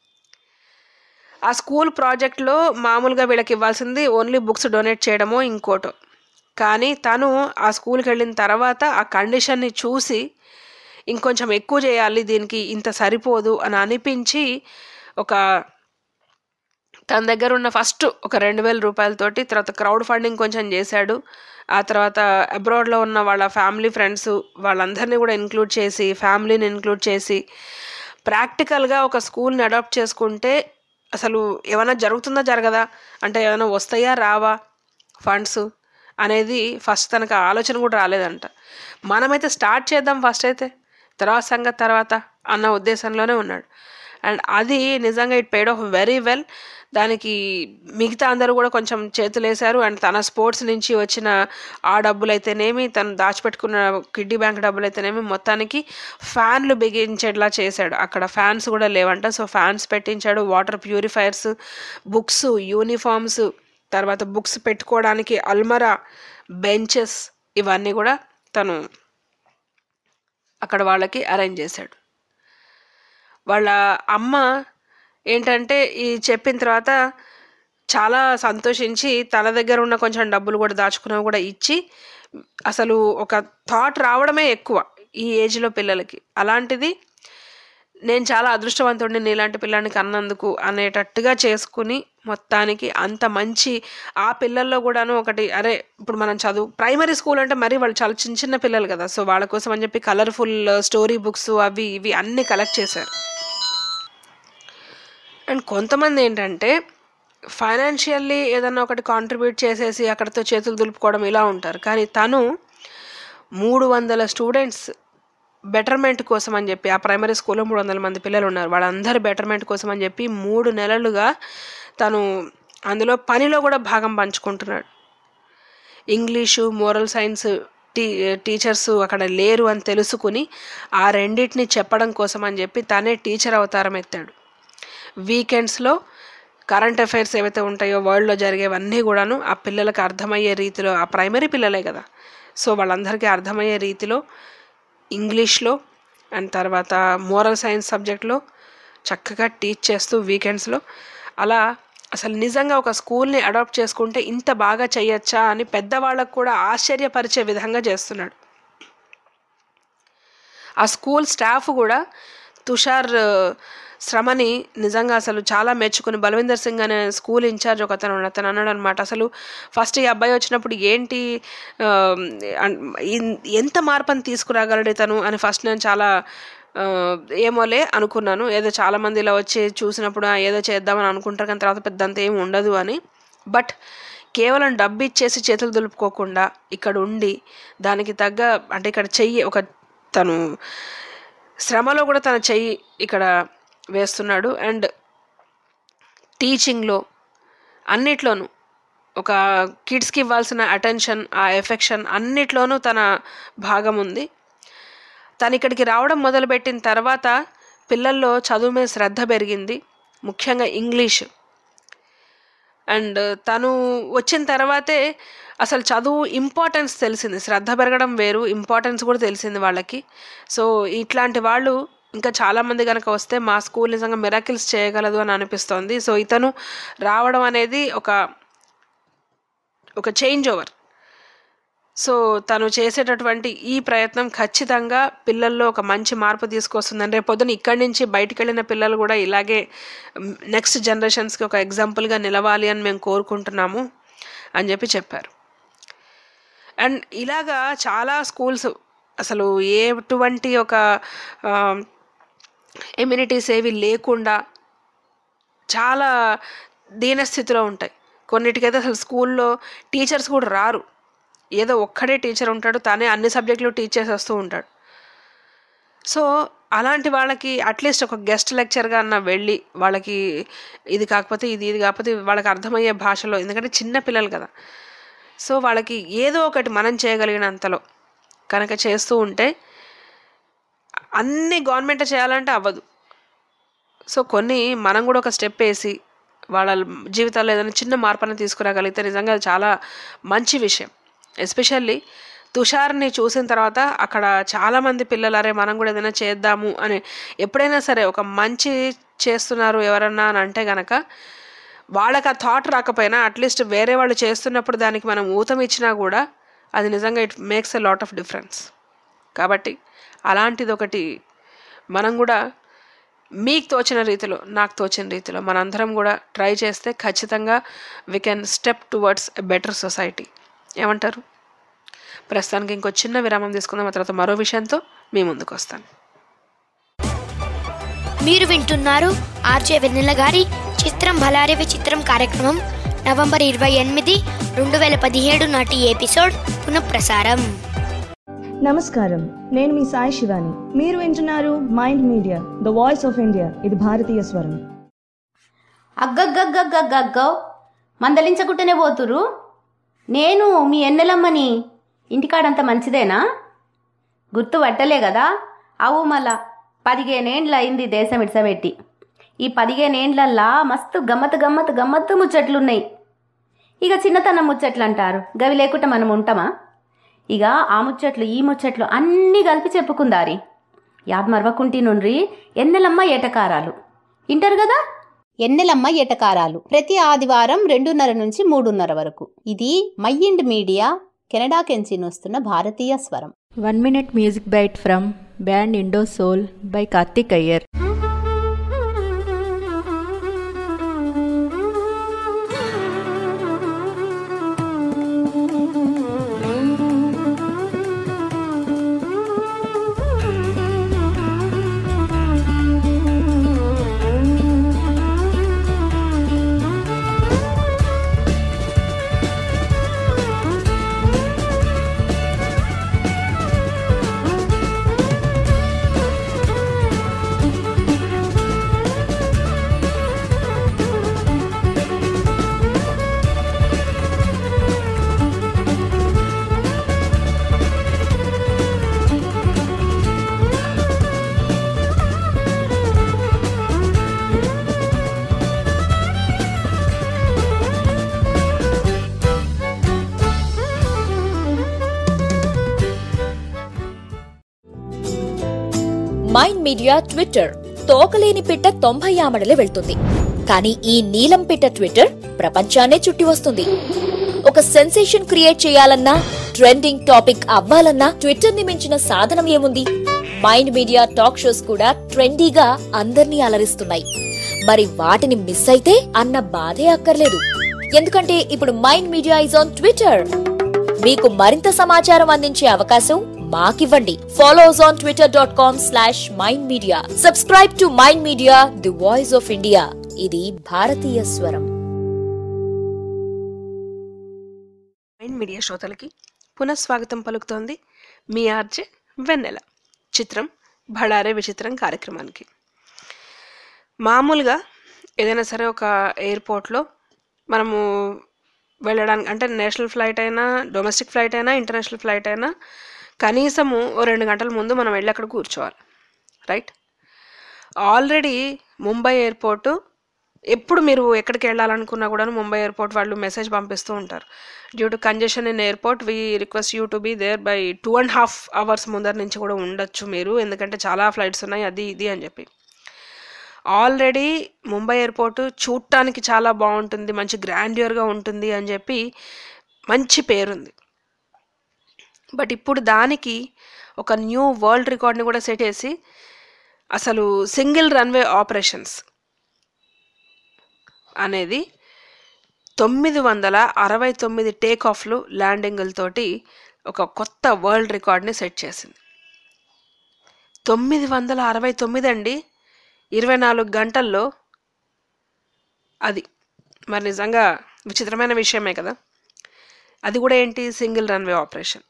ఆ స్కూల్ ప్రాజెక్ట్లో మామూలుగా వీళ్ళకి ఇవ్వాల్సింది ఓన్లీ బుక్స్ డొనేట్ చేయడమో ఇంకోటో కానీ తను ఆ స్కూల్కి వెళ్ళిన తర్వాత ఆ కండిషన్ని చూసి ఇంకొంచెం ఎక్కువ చేయాలి దీనికి ఇంత సరిపోదు అని అనిపించి ఒక తన దగ్గర ఉన్న ఫస్ట్ ఒక రెండు వేల రూపాయలతోటి తర్వాత క్రౌడ్ ఫండింగ్ కొంచెం చేశాడు ఆ తర్వాత అబ్రాడ్లో ఉన్న వాళ్ళ ఫ్యామిలీ ఫ్రెండ్స్ వాళ్ళందరినీ కూడా ఇంక్లూడ్ చేసి ఫ్యామిలీని ఇంక్లూడ్ చేసి ప్రాక్టికల్గా ఒక స్కూల్ని అడాప్ట్ చేసుకుంటే అసలు ఏమైనా జరుగుతుందా జరగదా అంటే ఏమైనా వస్తాయా రావా ఫండ్స్ అనేది ఫస్ట్ తనకు ఆలోచన కూడా రాలేదంట మనమైతే స్టార్ట్ చేద్దాం ఫస్ట్ అయితే తర్వాత సంగతి తర్వాత అన్న ఉద్దేశంలోనే ఉన్నాడు అండ్ అది నిజంగా it paid off very well దానికి మిగతా అందరూ కూడా కొంచెం చేతులేశారు అండ్ తన స్పోర్ట్స్ నుంచి వచ్చిన ఆ డబ్బులు అయితేనేమి తను దాచిపెట్టుకున్న కిడ్డీ బ్యాంక్ డబ్బులు అయితేనేమి మొత్తానికి ఫ్యాన్లు బిగించేలా చేశాడు అక్కడ ఫ్యాన్స్ కూడా లేవంట సో ఫ్యాన్స్ పెట్టించాడు వాటర్ ప్యూరిఫైయర్స్ బుక్స్ యూనిఫామ్స్ తర్వాత బుక్స్ పెట్టుకోవడానికి అల్మరా బెంచెస్ ఇవన్నీ కూడా తను అక్కడ వాళ్ళకి అరేంజ్ చేశాడు వాళ్ళ అమ్మ ఏంటంటే ఈ చెప్పిన తర్వాత చాలా సంతోషించి తన దగ్గర ఉన్న కొంచెం డబ్బులు కూడా దాచుకున్నవి కూడా ఇచ్చి అసలు ఒక థాట్ రావడమే ఎక్కువ ఈ ఏజ్లో పిల్లలకి అలాంటిది నేను చాలా అదృష్టవంతుడిని నీలాంటి పిల్లాన్ని కన్నందుకు అనేటట్టుగా చేసుకుని మొత్తానికి అంత మంచి ఆ పిల్లల్లో కూడాను ఒకటి అరే ఇప్పుడు మనం చదువు ప్రైమరీ స్కూల్ అంటే మరి వాళ్ళు చాలా చిన్న చిన్న పిల్లలు కదా సో వాళ్ళ కోసం అని చెప్పి కలర్ఫుల్ స్టోరీ బుక్స్ అవి ఇవి అన్నీ కలెక్ట్ చేశారు అండ్ కొంతమంది ఏంటంటే ఫైనాన్షియల్లీ ఏదన్నా ఒకటి కాంట్రిబ్యూట్ చేసేసి అక్కడితో చేతులు దులుపుకోవడం ఇలా ఉంటారు కానీ తను మూడు వందల స్టూడెంట్స్ బెటర్మెంట్ కోసం అని చెప్పి ఆ ప్రైమరీ స్కూల్లో మూడు వందల మంది పిల్లలు ఉన్నారు వాళ్ళందరి బెటర్మెంట్ కోసం అని చెప్పి మూడు నెలలుగా తను అందులో పనిలో కూడా భాగం పంచుకుంటున్నాడు English moral science T teachers అక్కడ లేరు అని తెలుసుకుని ఆ రెండింటిని చెప్పడం కోసం అని చెప్పి తనే టీచర్ అవతారం ఎత్తాడు వీకెండ్స్లో కరెంట్ అఫైర్స్ ఏవైతే ఉంటాయో వరల్డ్లో జరిగేవన్నీ కూడాను ఆ పిల్లలకు అర్థమయ్యే రీతిలో ఆ ప్రైమరీ పిల్లలే కదా సో వాళ్ళందరికీ అర్థమయ్యే రీతిలో ఇంగ్లీష్లో అండ్ తర్వాత మోరల్ సైన్స్ సబ్జెక్ట్లో చక్కగా టీచ్ చేస్తూ వీకెండ్స్లో అలా అసలు నిజంగా ఒక స్కూల్ని అడాప్ట్ చేసుకుంటే ఇంత బాగా చేయొచ్చా అని పెద్దవాళ్ళకు కూడా ఆశ్చర్యపరిచే విధంగా చేస్తున్నాడు ఆ స్కూల్ స్టాఫ్ కూడా తుషార్ ఆ, శ్రమని నిజంగా అసలు చాలా మెచ్చుకుని బలవిందర్ సింగ్ అనే స్కూల్ ఇన్ఛార్జ్ ఒక అతను ఉన్నాడు. అతను అన్నాడు అనమాట అసలు ఫస్ట్ ఈ అబ్బాయి వచ్చినప్పుడు ఏంటి ఆ, అన్- ఇన్- ఎంత మార్పుని తీసుకురాగలడు ఇతను అని ఫస్ట్ నేను చాలా ఆ, ఏమోలే అనుకున్నాను ఏదో చాలామంది ఇలా వచ్చి చూసినప్పుడు "ఆ, ఏదో చేద్దామని అనుకుంటారు కానీ తర్వాత పెద్ద అంత ఏం ఉండదు అని బట్ కేవలం డబ్బు ఇచ్చేసి చేతులు దులుపుకోకుండా ఇక్కడ ఉండి దానికి తగ్గ అంటే ఇక్కడ చెయ్యి ఒక తను శ్రమలో కూడా తన చెయ్యి ఇక్కడ వేస్తున్నాడు అండ్ టీచింగ్లో అన్నిట్లోనూ ఒక కిడ్స్కి ఇవ్వాల్సిన అటెన్షన్ ఆ ఎఫెక్షన్ అన్నిట్లోనూ తన భాగం ఉంది తను ఇక్కడికి రావడం మొదలుపెట్టిన తర్వాత పిల్లల్లో చదువు మీద శ్రద్ధ పెరిగింది ముఖ్యంగా ఇంగ్లీష్ అండ్ తను వచ్చిన తర్వాతే అసలు చదువు ఇంపార్టెన్స్ తెలిసింది శ్రద్ధ పెరగడం వేరు ఇంపార్టెన్స్ కూడా తెలిసింది వాళ్ళకి సో ఇట్లాంటి వాళ్ళు ఇంకా చాలామంది కనుక వస్తే మా స్కూల్ నిజంగా మిరాకిల్స్ చేయగలదు అని అనిపిస్తోంది సో ఇతను రావడం అనేది ఒక ఒక చేంజ్ ఓవర్ సో తను చేసేటటువంటి ఈ ప్రయత్నం ఖచ్చితంగా పిల్లల్లో ఒక మంచి మార్పు తీసుకొస్తుందని రేపు పొద్దున ఇక్కడి నుంచి బయటికి వెళ్ళిన పిల్లలు కూడా ఇలాగే నెక్స్ట్ జనరేషన్స్కి ఒక ఎగ్జాంపుల్గా నిలవాలి అని మేము కోరుకుంటున్నాము అని చెప్పి చెప్పారు అండ్ ఇలాగా చాలా స్కూల్స్ అసలు ఎటువంటి ఒక ఎమ్యూనిటీస్ ఏవి లేకుండా చాలా దీనస్థితిలో ఉంటాయి కొన్నిటికైతే అసలు స్కూల్లో టీచర్స్ కూడా రారు ఏదో ఒక్కడే టీచర్ ఉంటాడు తానే అన్ని సబ్జెక్టులు టీచ్ చేసి వస్తూ ఉంటాడు సో అలాంటి వాళ్ళకి అట్లీస్ట్ ఒక గెస్ట్ లెక్చర్గా అన్న వెళ్ళి వాళ్ళకి ఇది కాకపోతే ఇది ఇది కాకపోతే వాళ్ళకి అర్థమయ్యే భాషలో ఎందుకంటే చిన్న పిల్లలు కదా సో వాళ్ళకి ఏదో ఒకటి మనం చేయగలిగినంతలో కనుక చేస్తూ ఉంటే అన్ని గవర్నమెంట్ చేయాలంటే అవ్వదు సో కొన్ని మనం కూడా ఒక స్టెప్ వేసి వాళ్ళ జీవితాల్లో ఏదైనా చిన్న మార్పుని తీసుకురాగలిగితే నిజంగా అది చాలా మంచి విషయం ఎస్పెషల్లీ తుషార్ని చూసిన తర్వాత అక్కడ చాలామంది పిల్లలు అరే మనం కూడా ఏదైనా చేద్దాము అని ఎప్పుడైనా సరే ఒక మంచి చేస్తున్నారు ఎవరన్నా అని అంటే గనక వాళ్ళకి ఆ థాట్ రాకపోయినా అట్లీస్ట్ వేరే వాళ్ళు చేస్తున్నప్పుడు దానికి మనం ఊతం ఇచ్చినా కూడా అది నిజంగా it makes a lot of difference కాబట్టి అలాంటిది ఒకటి మనం కూడా మీకు తోచిన రీతిలో నాకు తోచిన రీతిలో మనందరం కూడా ట్రై చేస్తే ఖచ్చితంగా we can step towards a better society ఏమంటారు ప్రస్తుతానికి ఇంకో చిన్న విరామం తీసుకుందాం ఆ తర్వాత మరో విషయంతో మీ ముందుకు వస్తాను మీరు వింటున్నారు ఆర్జే వెన్నెల గారి చిత్రం భలారే విచిత్రం కార్యక్రమం నవంబర్ ఇరవై ఎనిమిది రెండు వేల పదిహేడు నాటి ఎపిసోడ్ పునఃప్రసారం నమస్కారం నేను మీ సాయి శివాని మీరు వింటున్నారు mind media the voice of India ఇది భారతీయ స్వరం అగ్గగ్గగ్గగ్గగ్గో మందలించకుంటేనే పోతురు నేను మీ ఎన్నెలమ్మని ఇంటికాడంత మంచిదేనా గుర్తు పట్టలే కదా అవు మళ్ళా పదిహేనేండ్ల అయింది దేశం ఇడ్సబెట్టి ఈ పదిహేనేండ్లల్లా మస్తు గమ్మత్ గమ్మత్ గమ్మత్తు ముచ్చట్లున్నాయి ఇక చిన్నతనం ముచ్చట్లు అంటారు గవి లేకుండా మనం ఉంటామా ఇక ఆ ముచ్చట్లు ఈ ముచ్చట్లు అన్నీ కలిపి చెప్పుకుందారి యాద్ మరవకుంటి నుండ్రి ఎన్నెలమ్మ ఏటకారాలు ఇంటారు కదా ఎన్నెలమ్మ ఎటకారాలు ప్రతి ఆదివారం రెండున్నర నుంచి మూడున్నర వరకు ఇది మైండ్ మీడియా కెనడా కెంచి వస్తున్న భారతీయ స్వరం One minute music bite from band Indo Soul by Karthik Iyer. Mind media Twitter తోకలేని పిట్ట తొంభై ఆమడలే వెళ్తుంది కానీ ఈ నీలం పిట్ట ట్విట్టర్ ప్రపంచాన్నే చుట్టి వస్తుంది ఒక సెన్సేషన్ క్రియేట్ చేయాలన్నా ట్రెండింగ్ టాపిక్ అవ్వాలన్నా ట్విట్టర్ ని మించిన సాధనం ఏముంది మైండ్ మీడియా టాక్ షోస్ కూడా ట్రెండీగా అందర్నీ అలరిస్తున్నాయి మరి వాటిని మిస్ అయితే అన్న బాధే అక్కర్లేదు ఎందుకంటే ఇప్పుడు mind media is on Twitter మీకు మరింత సమాచారం అందించే అవకాశం మాకివ్వండి follows on Twitter dot com slash mind media subscribe to mind media the voice of India ఇది భారతీయ స్వరం మైండ్ మీడియా శ్రోతలకి పునఃస్వాగతం పలుకుతోంది మీ ఆర్జే వెన్నెల చిత్రం భళారే విచిత్రం కార్యక్రమానికి మామూలుగా ఏదైనా సరే ఒక ఎయిర్పోర్ట్లో మనము వెళ్ళడానికి అంటే నేషనల్ ఫ్లైట్ అయినా డొమెస్టిక్ ఫ్లైట్ అయినా ఇంటర్నేషనల్ ఫ్లైట్ అయినా కనీసము ఓ రెండు గంటల ముందు మనం వెళ్ళి అక్కడ కూర్చోవాలి రైట్ ఆల్రెడీ ముంబై ఎయిర్పోర్టు ఎప్పుడు మీరు ఎక్కడికి వెళ్ళాలనుకున్నా కూడా ముంబై ఎయిర్పోర్ట్ వాళ్ళు మెసేజ్ పంపిస్తూ ఉంటారు due to congestion in airport we request you to be there by two and half hours ముందర నుంచి కూడా ఉండొచ్చు మీరు ఎందుకంటే చాలా ఫ్లైట్స్ ఉన్నాయి అది ఇది అని చెప్పి ఆల్రెడీ ముంబై ఎయిర్పోర్ట్ చూడటానికి చాలా బాగుంటుంది మంచి గ్రాండ్యూర్గా ఉంటుంది అని చెప్పి మంచి పేరుంది బట్ ఇప్పుడు దానికి ఒక న్యూ వరల్డ్ రికార్డ్ని కూడా సెట్ చేసి అసలు సింగిల్ రన్వే ఆపరేషన్స్ అనేది తొమ్మిది వందల అరవై తొమ్మిది టేక్ ఆఫ్లు ల్యాండింగులతోటి ఒక కొత్త వరల్డ్ రికార్డ్ని సెట్ చేసింది తొమ్మిది వందల అరవై తొమ్మిది అండి ఇరవై నాలుగు గంటల్లో అది మరి నిజంగా విచిత్రమైన విషయమే కదా అది కూడా ఏంటి సింగిల్ రన్వే ఆపరేషన్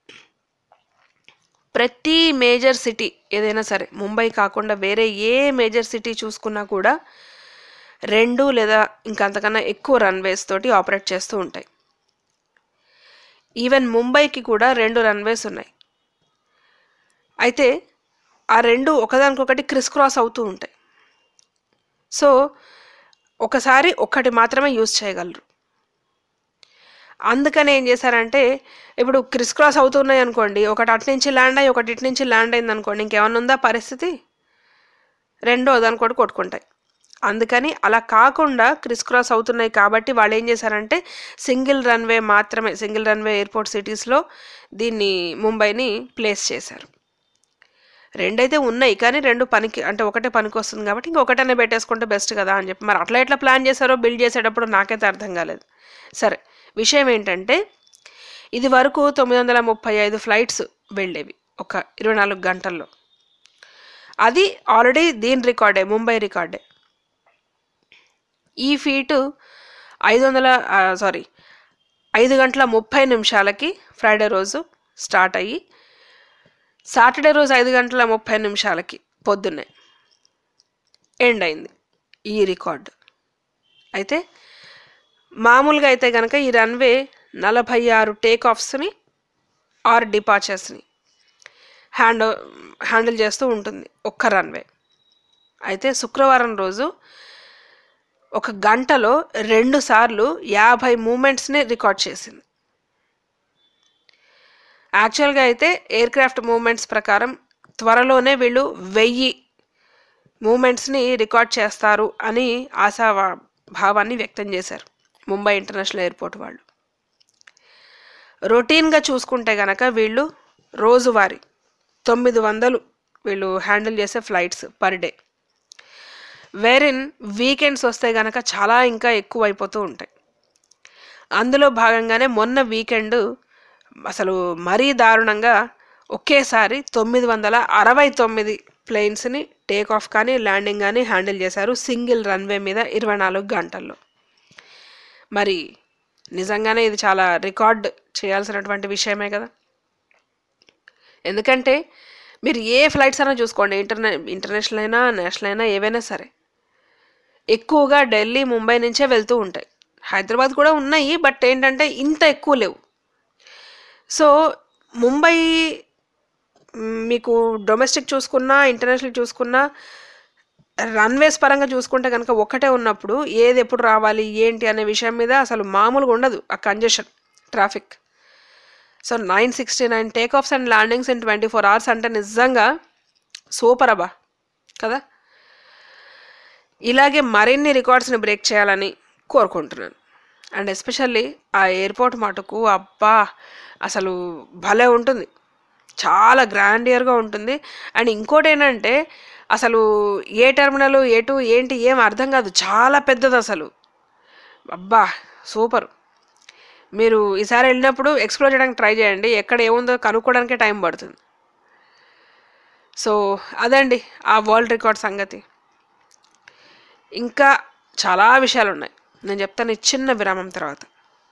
ప్రతి మేజర్ సిటీ ఏదైనా సరే ముంబై కాకుండా వేరే ఏ మేజర్ సిటీ చూసుకున్నా కూడా రెండు లేదా ఇంకా అంతకన్నా ఎక్కువ రన్వేస్ తోటి ఆపరేట్ చేస్తూ ఉంటాయి ఈవెన్ ముంబైకి కూడా రెండు రన్వేస్ ఉన్నాయి అయితే ఆ రెండు ఒకదానికొకటి క్రిస్ క్రాస్ అవుతూ ఉంటాయి సో ఒకసారి ఒక్కటి మాత్రమే యూజ్ చేయగలరు అందుకని ఏం చేశారంటే ఇప్పుడు క్రిస్ క్రాస్ అవుతున్నాయి అనుకోండి ఒకటి అటు నుంచి ల్యాండ్ అయ్యి ఒకటి ఇటు నుంచి ల్యాండ్ అయింది అనుకోండి ఇంకేమన్నా ఉందా పరిస్థితి రెండో దానికోటి కొట్టుకుంటాయి అందుకని అలా కాకుండా క్రిస్ క్రాస్ అవుతున్నాయి కాబట్టి వాళ్ళు ఏం చేశారంటే సింగిల్ రన్వే మాత్రమే సింగిల్ రన్వే ఎయిర్పోర్ట్ సిటీస్లో దీన్ని ముంబైని ప్లేస్ చేశారు రెండైతే ఉన్నాయి కానీ రెండు పనికి అంటే ఒకటే పనికి వస్తుంది కాబట్టి ఇంకొకటనే పెట్టేసుకుంటే బెస్ట్ కదా అని చెప్పి మరి అట్లా ఎట్లా ప్లాన్ చేశారో బిల్డ్ చేసేటప్పుడు నాకైతే అర్థం కాలేదు సరే విషయం ఏంటంటే ఇది వరకు తొమ్మిది వందల ముప్పై ఐదు ఫ్లైట్స్ వెళ్ళేవి ఒక ఇరవై నాలుగు గంటల్లో అది ఆల్రెడీ దీని రికార్డే ముంబై రికార్డే ఈ ఫీటు ఐదు వందల సారీ ఐదు గంటల ముప్పై నిమిషాలకి ఫ్రైడే రోజు స్టార్ట్ అయ్యి సాటర్డే రోజు ఐదు గంటల ముప్పై నిమిషాలకి పొద్దున్నే ఎండ్ అయింది ఈ రికార్డు అయితే మామూలుగా అయితే కనుక ఈ రన్వే నలభై ఆరు టేక్ ఆఫ్స్ని ఆర్ డిపార్చర్స్ని హ్యాండ్ హ్యాండిల్ చేస్తూ ఉంటుంది ఒక్క రన్వే అయితే శుక్రవారం రోజు ఒక గంటలో రెండు సార్లు యాభై మూమెంట్స్ని రికార్డ్ చేసింది యాక్చువల్గా అయితే ఎయిర్ క్రాఫ్ట్ మూమెంట్స్ ప్రకారం త్వరలోనే వీళ్ళు వెయ్యి మూమెంట్స్ని రికార్డ్ చేస్తారు అని ఆశా భావాన్ని వ్యక్తం చేశారు ముంబై ఇంటర్నేషనల్ ఎయిర్పోర్ట్ వాళ్ళు రొటీన్గా చూసుకుంటే గనక వీళ్ళు రోజువారీ తొమ్మిది వందలు వీళ్ళు హ్యాండిల్ చేసే flights per day vary in weekends వస్తే గనక చాలా ఇంకా ఎక్కువ అయిపోతూ ఉంటాయి అందులో భాగంగానే మొన్న వీకెండ్ అసలు మరీ దారుణంగా ఒకేసారి తొమ్మిది వందల అరవై తొమ్మిది ప్లేన్స్ని టేక్ ఆఫ్ కానీ ల్యాండింగ్ కానీ హ్యాండిల్ చేశారు సింగిల్ రన్వే మీద ఇరవై నాలుగు గంటల్లో మరి నిజంగానే ఇది చాలా రికార్డ్ చేయాల్సినటువంటి విషయమే కదా ఎందుకంటే మీరు ఏ ఫ్లైట్స్ అయినా చూసుకోండి ఇంటర్నే ఇంటర్నేషనల్ అయినా నేషనల్ అయినా ఏవైనా సరే ఎక్కువగా ఢిల్లీ ముంబై నుంచే వెళ్తూ ఉంటాయి హైదరాబాద్ కూడా ఉన్నాయి బట్ ఏంటంటే ఇంత ఎక్కువ లేవు సో ముంబై మీకు డొమెస్టిక్ చూసుకున్నా ఇంటర్నేషనల్ చూసుకున్నా రన్వేస్ పరంగా చూసుకుంటే కనుక ఒక్కటే ఉన్నప్పుడు ఏది ఎప్పుడు రావాలి ఏంటి అనే విషయం మీద అసలు మామూలుగా ఉండదు ఆ congestion traffic so nine sixty nine take offs and landings in twenty four hours అంటే నిజంగా సూపర్ అబ్బా కదా ఇలాగే మరిన్ని రికార్డ్స్ని బ్రేక్ చేయాలని కోరుకుంటున్నాను అండ్ ఎస్పెషల్లీ ఆ ఎయిర్పోర్ట్ మటుకు అబ్బా అసలు భలే ఉంటుంది చాలా గ్రాండియర్గా ఉంటుంది అండ్ ఇంకోటి ఏంటంటే అసలు ఏ టెర్మినల్ ఎటు ఏంటి ఏం అర్థం కాదు చాలా పెద్దది అసలు అబ్బా సూపర్ మీరు ఈసారి వెళ్ళినప్పుడు ఎక్స్ప్లోర్ చేయడానికి ట్రై చేయండి ఎక్కడ ఏముందో కనుక్కోవడానికే టైం పడుతుంది సో అదండి ఆ వరల్డ్ రికార్డ్ సంగతి ఇంకా చాలా విషయాలు ఉన్నాయి నేను చెప్తాను ఈ చిన్న విరామం తర్వాత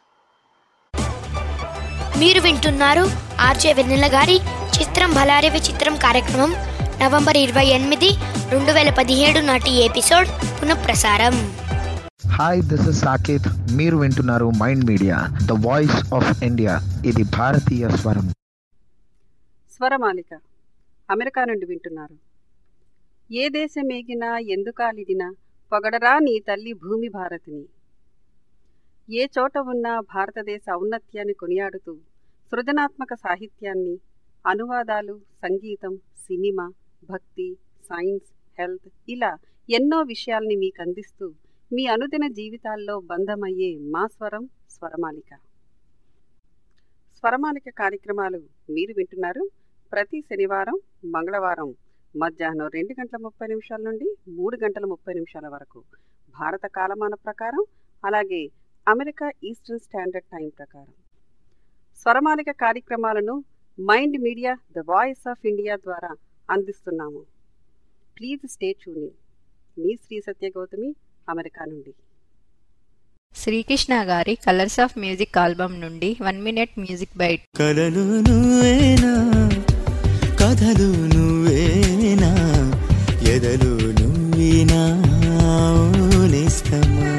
మీరు వింటున్నారు ఆర్జే వెన్నెల గారి చిత్రం భలారి విచిత్రం కార్యక్రమం నవంబర్ ఇరవై ఎనిమిది రెండు వేల పదిహేడు నాటి ఎపిసోడ్ పునఃప్రసారం హాయ్ దిస్ ఇస్ సాకేత్ మీరు వింటున్నారు mind media the voice of India ఇది భారతీయ స్వరం స్వరమాలిక అమెరికా నుండి వింటున్నారు ఏ దేశం ఏగినా ఎందుకాలిదినా పొగడరా నీ తల్లి భూమి భారతిని ఏ చోట ఉన్నా భారతదేశ ఔన్నత్యాన్ని కొనియాడుతూ సృజనాత్మక సాహిత్యాన్ని అనువాదాలు సంగీతం సినిమా భక్తి సైన్స్ హెల్త్ ఇలా ఎన్నో విషయాల్ని మీకు అందిస్తూ మీ అనుదిన జీవితాల్లో బంధమయ్యే మా స్వరం స్వరమాలిక స్వరమాలిక కార్యక్రమాలు మీరు వింటున్నారు ప్రతి శనివారం మంగళవారం మధ్యాహ్నం రెండు గంటల ముప్పై నిమిషాల నుండి మూడు గంటల ముప్పై నిమిషాల వరకు భారత కాలమాన ప్రకారం అలాగే అమెరికా ఈస్టర్న్ స్టాండర్డ్ టైం ప్రకారం స్వరమాలిక కార్యక్రమాలను mind media the voice of India ద్వారా అందిస్తున్నాము ప్లీజ్ స్టే ట్యూనింగ్ మీ శ్రీ సత్య గౌతమి అమెరికా నుండి శ్రీకృష్ణ గారి కలర్స్ ఆఫ్ మ్యూజిక్ ఆల్బమ్ నుండి వన్ మినిట్ మ్యూజిక్ బైట్ కలలు నువ్వేనా కథలు నువ్వేనా ఎదలు నువ్వేనా నేస్తమా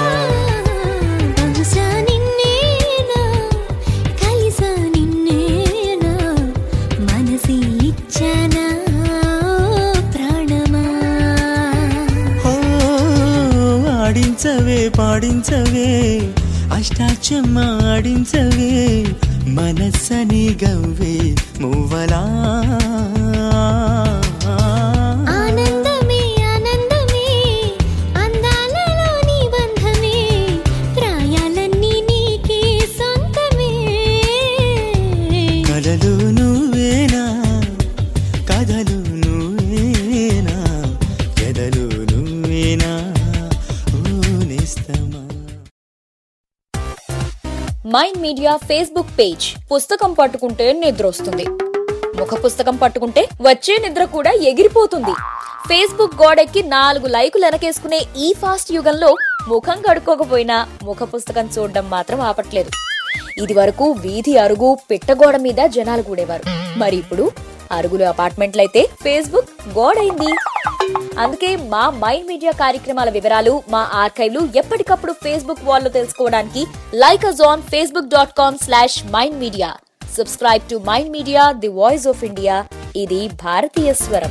బహుశా నిన్నేనా కలిసా నిన్నేనా మనసి ఇచ్చానా ప్రాణమా ఓ ఆడించవే పాడించవే అష్టాచమ్మ ఆడించవే మనస్సని గవ్వే మువ్వలా ఆనందమే ఆనందమే అందాలలో నీ బంధమే ప్రాయాలన్నీ నీకే సొంతమే కలలు నువ్వేనా కథలు నువ్వేనా ఎదలు నువ్వేనా ఓ నేస్తమా మైండ్ మీడియా ఫేస్బుక్ పేజ్ పుస్తకం పట్టుకుంటే నిద్ర వస్తుంది ముఖ పుస్తకం పట్టుకుంటే వచ్చే నిద్ర కూడా ఎగిరిపోతుంది ఫేస్బుక్ గోడెక్కి నాలుగు లైకులు వెనకేసుకునే ఈ ఫాస్ట్ యుగంలో ముఖం కడుక్కోకపోయినా ముఖ పుస్తకం చూడడం మాత్రం ఆపట్లేదు ఇది వరకు వీధి అరుగు పిట్టగోడ మీద జనాలు కూడేవారు మరి ఇప్పుడు అరుగులు అపార్ట్మెంట్లయితే ఫేస్బుక్ గోడైంది అందుకే మా మైండ్ మీడియా కార్యక్రమాల వివరాలు మా ఆర్కైవ్లు ఎప్పటికప్పుడు ఫేస్బుక్ వాల్లో తెలుసుకోవడానికి like us on Facebook dot com slash mind media subscribe to mind media the voice of India ఇది భారతీయ స్వరం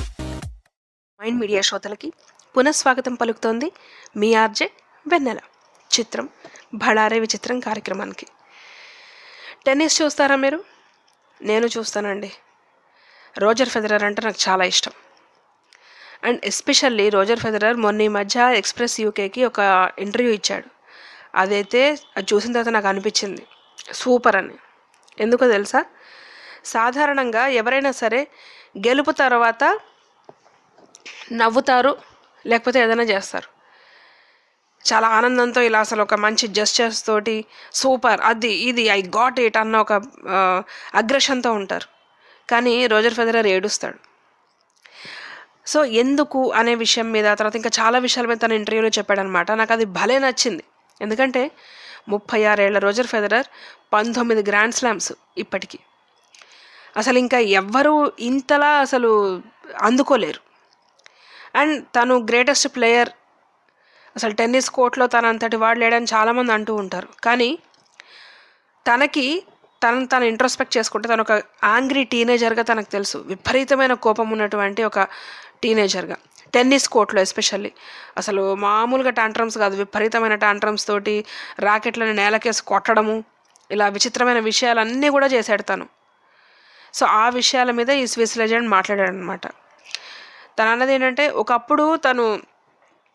మైండ్ మీడియా శ్రోతలకి పునఃస్వాగతం పలుకుతోంది మీ ఆర్జే వెన్నెల చిత్రం భళారే విచిత్రం కార్యక్రమానికి టెన్నిస్ చూస్తారా మీరు నేను చూస్తానండి రోజర్ ఫెదరర్ అంటే నాకు చాలా ఇష్టం అండ్ ఎస్పెషల్లీ రోజర్ ఫెదరర్ మొన్న ఈ మధ్య ఎక్స్ప్రెస్ యూకేకి ఒక ఇంటర్వ్యూ ఇచ్చాడు అదైతే అది చూసిన తర్వాత నాకు అనిపించింది సూపర్ అని ఎందుకో తెలుసా సాధారణంగా ఎవరైనా సరే గెలుపు తర్వాత నవ్వుతారు లేకపోతే ఏదైనా చేస్తారు చాలా ఆనందంతో ఇలా అసలు ఒక మంచి జస్చర్స్ తోటి సూపర్ అది ఇది ఐ గాట్ ఇట్ అన్న ఒక అగ్రెషన్తో ఉంటారు కానీ రోజర్ ఫెదరర్ ఏడుస్తాడు సో ఎందుకు అనే విషయం మీద తర్వాత ఇంకా చాలా విషయాల మీద తన ఇంటర్వ్యూలో చెప్పాడనమాట నాకు అది భలే నచ్చింది ఎందుకంటే ముప్పై ఆరేళ్ల రోజర్ ఫెదరర్ పంతొమ్మిది గ్రాండ్ స్లామ్స్ ఇప్పటికీ అసలు ఇంకా ఎవ్వరూ ఇంతలా అసలు అందుకోలేరు అండ్ తను గ్రేటెస్ట్ ప్లేయర్ అసలు టెన్నిస్ కోర్ట్లో తన అంతటి వాడు లేడని చాలామంది అంటూ ఉంటారు కానీ తనకి తనను తను ఇంట్రోస్పెక్ట్ చేసుకుంటే తను ఒక యాంగ్రీ టీనేజర్గా తనకు తెలుసు విపరీతమైన కోపం ఉన్నటువంటి ఒక టీనేజర్గా టెన్నిస్ కోర్ట్లో ఎస్పెషల్లీ అసలు మామూలుగా టాంట్రమ్స్ కాదు విపరీతమైన టాంట్రమ్స్ తోటి ర్యాకెట్లను నేలకేసి కొట్టడము ఇలా విచిత్రమైన విషయాలన్నీ కూడా చేశాడు తను సో ఆ విషయాల మీద ఈ స్విస్ లెజెండ్ మాట్లాడాడు అనమాట తను అన్నది ఏంటంటే ఒకప్పుడు తను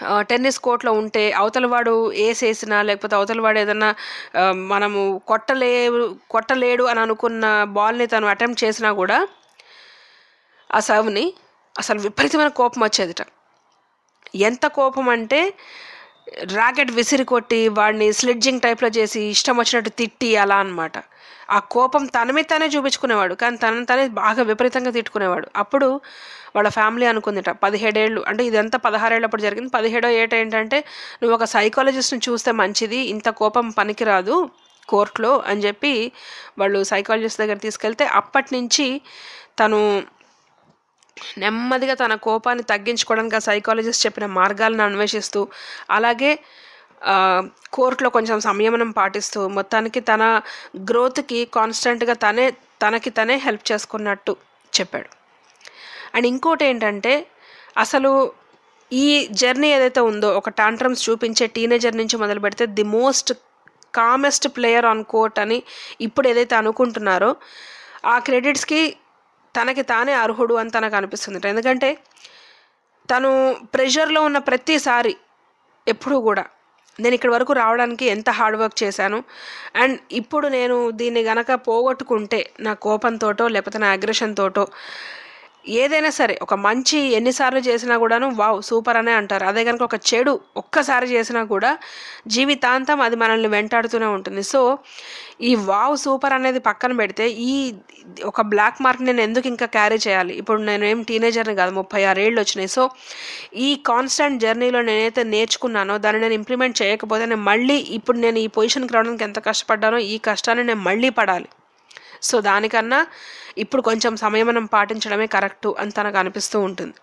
ఆ, టెన్నిస్ కోర్ట్లో ఉంటే అవతల వాడు వేసేసినా లేకపోతే అవతల వాడు ఏదన్నా ఆ, మనము కొట్టలే కొట్టలేడు అని అనుకున్న బాల్ని తను అటెంప్ట్ చేసినా కూడా ఆ సర్వ్ని అసలు విపరీతమైన కోపం వచ్చేదిట ఎంత కోపం అంటే ర్యాకెట్ విసిరి కొట్టి వాడిని స్లిడ్జింగ్ టైప్లో చేసి ఇష్టం వచ్చినట్టు తిట్టి అలా అన్నమాట ఆ కోపం తన మీద తనే చూపించుకునేవాడు కానీ తనని తనే బాగా విపరీతంగా తిట్టుకునేవాడు అప్పుడు వాళ్ళ ఫ్యామిలీ అనుకుందిట పదిహేడేళ్ళు అంటే ఇదంతా పదహారేళ్ళప్పుడు జరిగింది పదిహేడో ఏట ఏంటంటే నువ్వు ఒక సైకాలజిస్ట్ని చూస్తే మంచిది ఇంత కోపం పనికిరాదు కోర్టులో అని చెప్పి వాళ్ళు సైకాలజిస్ట్ దగ్గర తీసుకెళ్తే అప్పటి నుంచి తను నెమ్మదిగా తన కోపాన్ని తగ్గించుకోవడానికి ఆ సైకాలజిస్ట్ చెప్పిన మార్గాలను అన్వేషిస్తూ అలాగే ఆ, కోర్టులో కొంచెం సంయమనం పాటిస్తూ మొత్తానికి తన గ్రోత్కి కాన్స్టెంట్గా తనే తనకి తనే హెల్ప్ చేసుకున్నట్టు చెప్పాడు అండ్ ఇంకోటి ఏంటంటే అసలు ఈ జర్నీ ఏదైతే ఉందో ఒక టాంట్రమ్స్ చూపించే టీనేజర్ నుంచి మొదలు పెడితే the most calmest player on court అని ఇప్పుడు ఏదైతే అనుకుంటున్నారో ఆ క్రెడిట్స్కి తనకి తానే అర్హుడు అని తనకు అనిపిస్తుంది ఎందుకంటే తను ప్రెషర్లో ఉన్న ప్రతిసారి ఎప్పుడూ కూడా నేను ఇక్కడి వరకు రావడానికి ఎంత హార్డ్ వర్క్ చేశాను అండ్ ఇప్పుడు నేను దీన్ని గనక పోగొట్టుకుంటే నా కోపంతోటో లేకపోతే నా అగ్రెషన్ తోటో ఏదైనా సరే ఒక మంచి ఎన్నిసార్లు చేసినా కూడాను వావ్ సూపర్ అనే అంటారు అదే కనుక ఒక చెడు ఒక్కసారి చేసినా కూడా జీవితాంతం అది మనల్ని వెంటాడుతూనే ఉంటుంది సో ఈ వావ్ సూపర్ అనేది పక్కన పెడితే ఈ ఒక బ్లాక్ మార్క్ నేను ఎందుకు ఇంకా క్యారీ చేయాలి ఇప్పుడు నేను ఏం టీనేజర్ని కాదు ముప్పై ఆరు ఏళ్ళు వచ్చినాయి సో ఈ కాన్స్టెంట్ జర్నీలో నేనైతే నేర్చుకున్నానో దాన్ని నేను ఇంప్లిమెంట్ చేయకపోతే నేను మళ్ళీ ఇప్పుడు నేను ఈ పొజిషన్కి రావడానికి ఎంత కష్టపడ్డానో ఈ కష్టాన్ని నేను మళ్ళీ పడాలి సో దానికన్నా ఇప్పుడు కొంచెం సంయమనం పాటించడమే కరెక్టు అని తనకు అనిపిస్తూ ఉంటుంది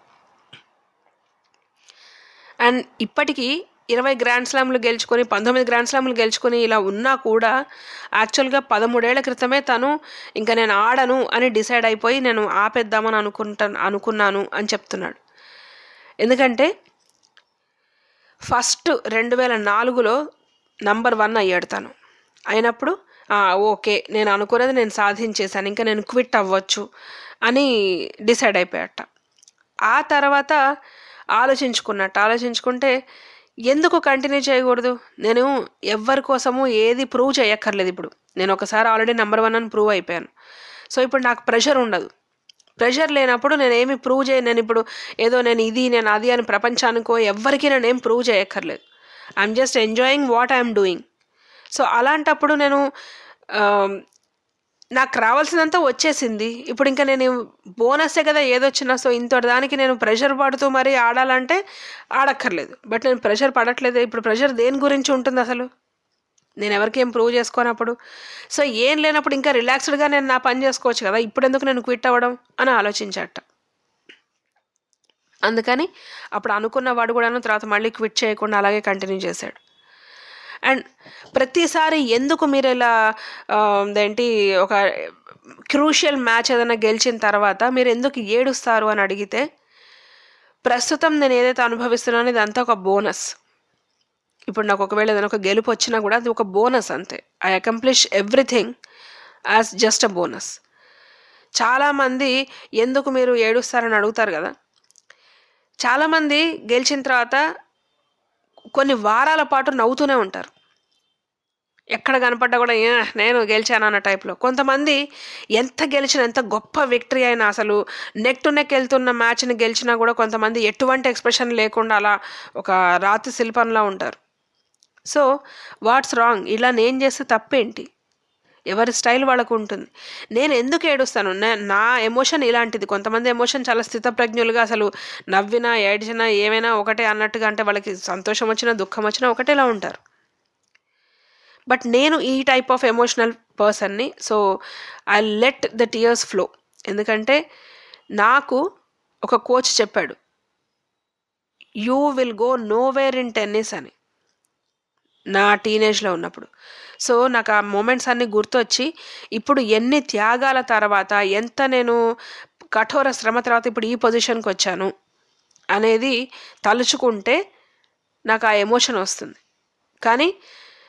అండ్ ఇప్పటికీ ఇరవై గ్రాండ్ స్లామ్లు గెలుచుకొని పంతొమ్మిది గ్రాండ్ స్లామ్లు గెలుచుకొని ఇలా ఉన్నా కూడా యాక్చువల్గా పదమూడేళ్ల క్రితమే తను ఇంకా నేను ఆడను అని డిసైడ్ అయిపోయి నేను ఆపేద్దామని అనుకుంటా అనుకున్నాను అని చెప్తున్నాడు ఎందుకంటే ఫస్ట్ రెండు వేల నాలుగులో నంబర్ వన్ అయ్యాడు తను అయినప్పుడు "ఆ, ఓకే నేను అనుకున్నది నేను సాధించేశాను ఇంకా నేను క్విట్ అవ్వచ్చు అని డిసైడ్ అయిపోయాట ఆ తర్వాత ఆలోచించుకున్నట్టు ఆలోచించుకుంటే ఎందుకు కంటిన్యూ చేయకూడదు నేను ఎవరి కోసము ఏది ప్రూవ్ చేయక్కర్లేదు ఇప్పుడు నేను ఒకసారి ఆల్రెడీ నెంబర్ వన్ అని ప్రూవ్ అయిపోయాను సో ఇప్పుడు నాకు ప్రెషర్ ఉండదు ప్రెషర్ లేనప్పుడు నేను ఏమి ప్రూవ్ చేయ నేను ఇప్పుడు ఏదో నేను ఇది నేను అది అని ప్రపంచానికో ఎవ్వరికీ నేను ఏం ప్రూవ్ చేయక్కర్లేదు I'm just enjoying what I'm doing so అలాంటప్పుడు నేను ఆ, నాకు రావాల్సినంత వచ్చేసింది ఇప్పుడు ఇంకా నేను బోనస్సే కదా ఏదొచ్చినా సో ఇంత దానికి నేను ప్రెషర్ పడుతూ మరీ ఆడాలంటే ఆడక్కర్లేదు బట్ నేను ప్రెషర్ పడట్లేదు ఇప్పుడు ప్రెషర్ దేని గురించి ఉంటుంది అసలు నేను ఎవరికి ఏం ప్రూవ్ చేసుకోనప్పుడు సో ఏం లేనప్పుడు ఇంకా రిలాక్స్డ్గా నేను నా పని చేసుకోవచ్చు కదా ఇప్పుడు ఎందుకు నేను క్విట్ అవ్వడం అని ఆలోచించట అందుకని అప్పుడు అనుకున్న వాడు కూడాను తర్వాత మళ్ళీ క్విట్ చేయకుండా అలాగే కంటిన్యూ చేశాడు అండ్ ప్రతిసారి ఎందుకు మీరు ఇలా ఆ, ఏంటి ఒక క్రూషియల్ మ్యాచ్ ఏదైనా గెలిచిన తర్వాత మీరు ఎందుకు ఏడుస్తారు అని అడిగితే ప్రస్తుతం నేను ఏదైతే అనుభవిస్తున్నానో ఇదంతా ఒక బోనస్ ఇప్పుడు నాకు ఒకవేళ ఏదైనా ఒక గెలుపు వచ్చినా కూడా అది ఒక బోనస్ అంతే I accomplish everything as just a bonus చాలామంది ఎందుకు మీరు ఏడుస్తారని అడుగుతారు కదా చాలామంది గెలిచిన తర్వాత కొన్ని వారాల పాటు నవ్వుతూనే ఉంటారు ఎక్కడ కనపడ్డా కూడా "ఏ, నేను గెలిచాను అన్న టైప్లో కొంతమంది ఎంత గెలిచినా ఎంత గొప్ప విక్టరీ అయినా అసలు నెక్ టు నెక్ వెళ్తున్న మ్యాచ్ని గెలిచినా కూడా కొంతమంది ఎటువంటి ఎక్స్ప్రెషన్ లేకుండా అలా ఒక రాతి శిల్పంలా ఉంటారు సో వాట్స్ రాంగ్ ఇలా నేను చేస్తే తప్పేంటి ఎవరి స్టైల్ వాళ్ళకు ఉంటుంది నేను ఎందుకు ఏడుస్తాను నే- నా ఎమోషన్ ఇలాంటిది కొంతమంది ఎమోషన్ చాలా స్థితప్రజ్ఞులుగా అసలు నవ్వినా ఏడ్చినా ఏమైనా ఒకటే అన్నట్టుగా అంటే వాళ్ళకి సంతోషం వచ్చినా దుఃఖం వచ్చినా ఒకటేలా ఉంటారు బట్ నేను ఈ టైప్ ఆఫ్ ఎమోషనల్ పర్సన్ని so I let the tears flow ఎందుకంటే నాకు ఒక కోచ్ చెప్పాడు you will go nowhere in tennis అని నా టీనేజ్లో ఉన్నప్పుడు సో నాకు ఆ మూమెంట్స్ అన్నీ గుర్తొచ్చి ఇప్పుడు ఎన్ని త్యాగాల తర్వాత ఎంత నేను కఠోర శ్రమ తర్వాత ఇప్పుడు ఈ పొజిషన్కి వచ్చాను అనేది తలుచుకుంటే నాకు ఆ ఎమోషన్ వస్తుంది కానీ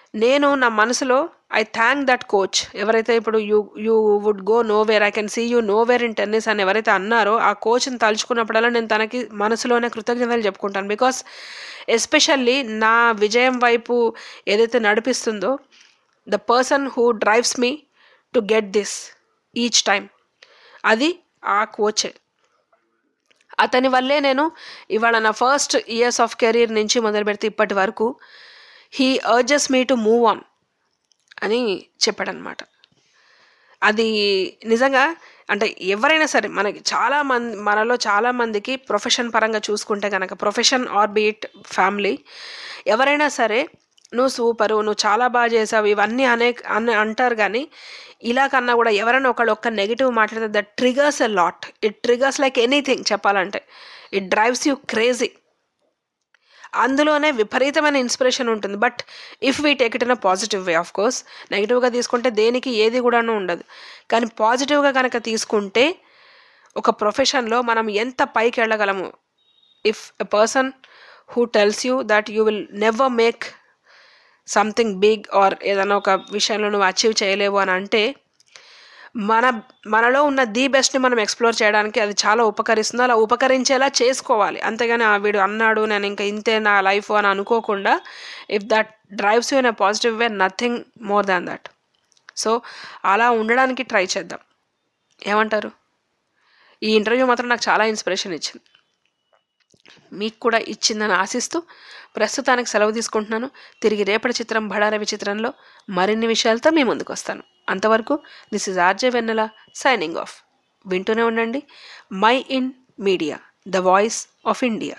నేను నా మనసులో ఐ థ్యాంక్ దట్ కోచ్ ఎవరైతే ఇప్పుడు you you would go nowhere I can see you nowhere in tennis అని ఎవరైతే అన్నారో ఆ కోచ్ని తలుచుకున్నప్పుడల్లా నేను తనకి మనసులోనే కృతజ్ఞతలు చెప్పుకుంటాను బికాస్ ఎస్పెషల్లీ నా విజయం వైపు ఏదైతే నడిపిస్తుందో the person who drives me to get this each time అది ఆ కోచే అతని వల్లే నేను ఇవాళ నా ఫస్ట్ ఇయర్స్ ఆఫ్ కెరీర్ నుంచి మొదలు పెడితే ఇప్పటి వరకు he urges me to move on అని చెప్పాడనమాట అది నిజంగా అంటే ఎవరైనా సరే మనకి చాలా మంది మనలో చాలా మందికి ప్రొఫెషన్ పరంగా చూసుకుంటే కనుక ప్రొఫెషన్ ఆర్ బీట్ ఫ్యామిలీ ఎవరైనా సరే నువ్వు సూపరు నువ్వు చాలా బాగా చేసావు ఇవన్నీ అనే అని అంటారు కానీ ఇలా కన్నా కూడా ఎవరైనా ఒకళ్ళు ఒక్క నెగిటివ్ మాట్లాడితే that triggers a lot it triggers like anything చెప్పాలంటే ఇట్ డ్రైవ్స్ యూ క్రేజీ అందులోనే విపరీతమైన ఇన్స్పిరేషన్ ఉంటుంది but if we take it in a positive way of course నెగిటివ్గా తీసుకుంటే దేనికి ఏది కూడాను ఉండదు కానీ పాజిటివ్గా కనుక తీసుకుంటే ఒక ప్రొఫెషన్లో మనం ఎంత పైకి వెళ్ళగలము if a person who tells you that you will never make something big or ఏదైనా ఒక విషయంలో నువ్వు అచీవ్ చేయలేవు అని అంటే మన మనలో ఉన్న ది బెస్ట్ని మనం ఎక్స్ప్లోర్ చేయడానికి అది చాలా ఉపకరిస్తుంది అలా ఉపకరించేలా చేసుకోవాలి అంతేగాని ఆ వీడు అన్నాడు నేను ఇంకా ఇంతే నా లైఫ్ అని అనుకోకుండా if that drives you in a positive way nothing more than that so అలా ఉండడానికి ట్రై చేద్దాం ఏమంటారు ఈ ఇంటర్వ్యూ మాత్రం నాకు చాలా ఇన్స్పిరేషన్ ఇచ్చింది మీకు కూడా ఇచ్చిందని ఆశిస్తూ ప్రస్తుతానికి సెలవు తీసుకుంటున్నాను తిరిగి రేపటి చిత్రం బడారవి చిత్రంలో మరిన్ని విషయాలతో మీ ముందుకు వస్తాను అంతవరకు this is RJ Vennela signing off వింటూనే ఉండండి my in media the voice of India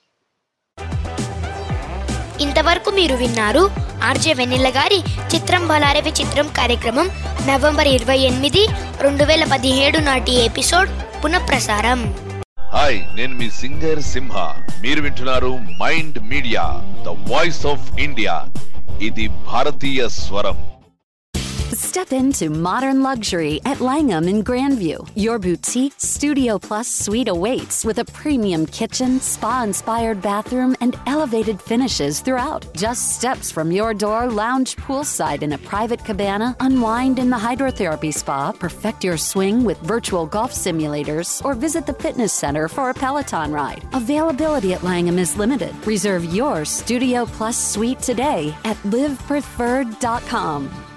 ఇంతవరకు మీరు విన్నారు ఆర్జే వెన్నెల గారి చిత్రం బలారవి చిత్రం కార్యక్రమం నవంబర్ ఇరవై ఎనిమిది రెండు వేల పదిహేడు నాటి ఎపిసోడ్ పునఃప్రసారం హాయ్ నేను మీ సింగర్ సింహ మీరు వింటున్నారు mind media the voice of India ఇది భారతీయ స్వరం Step into modern luxury at Langham in Grandview. Your boutique Studio Plus suite awaits with a premium kitchen, spa inspired bathroom, and elevated finishes throughout. Just steps from your door, lounge poolside in a private cabana, unwind in the hydrotherapy spa, perfect your swing with virtual golf simulators, or visit the fitness center for a Peloton ride. Availability at Langham is limited. Reserve your Studio Plus suite today at livepreferred.com.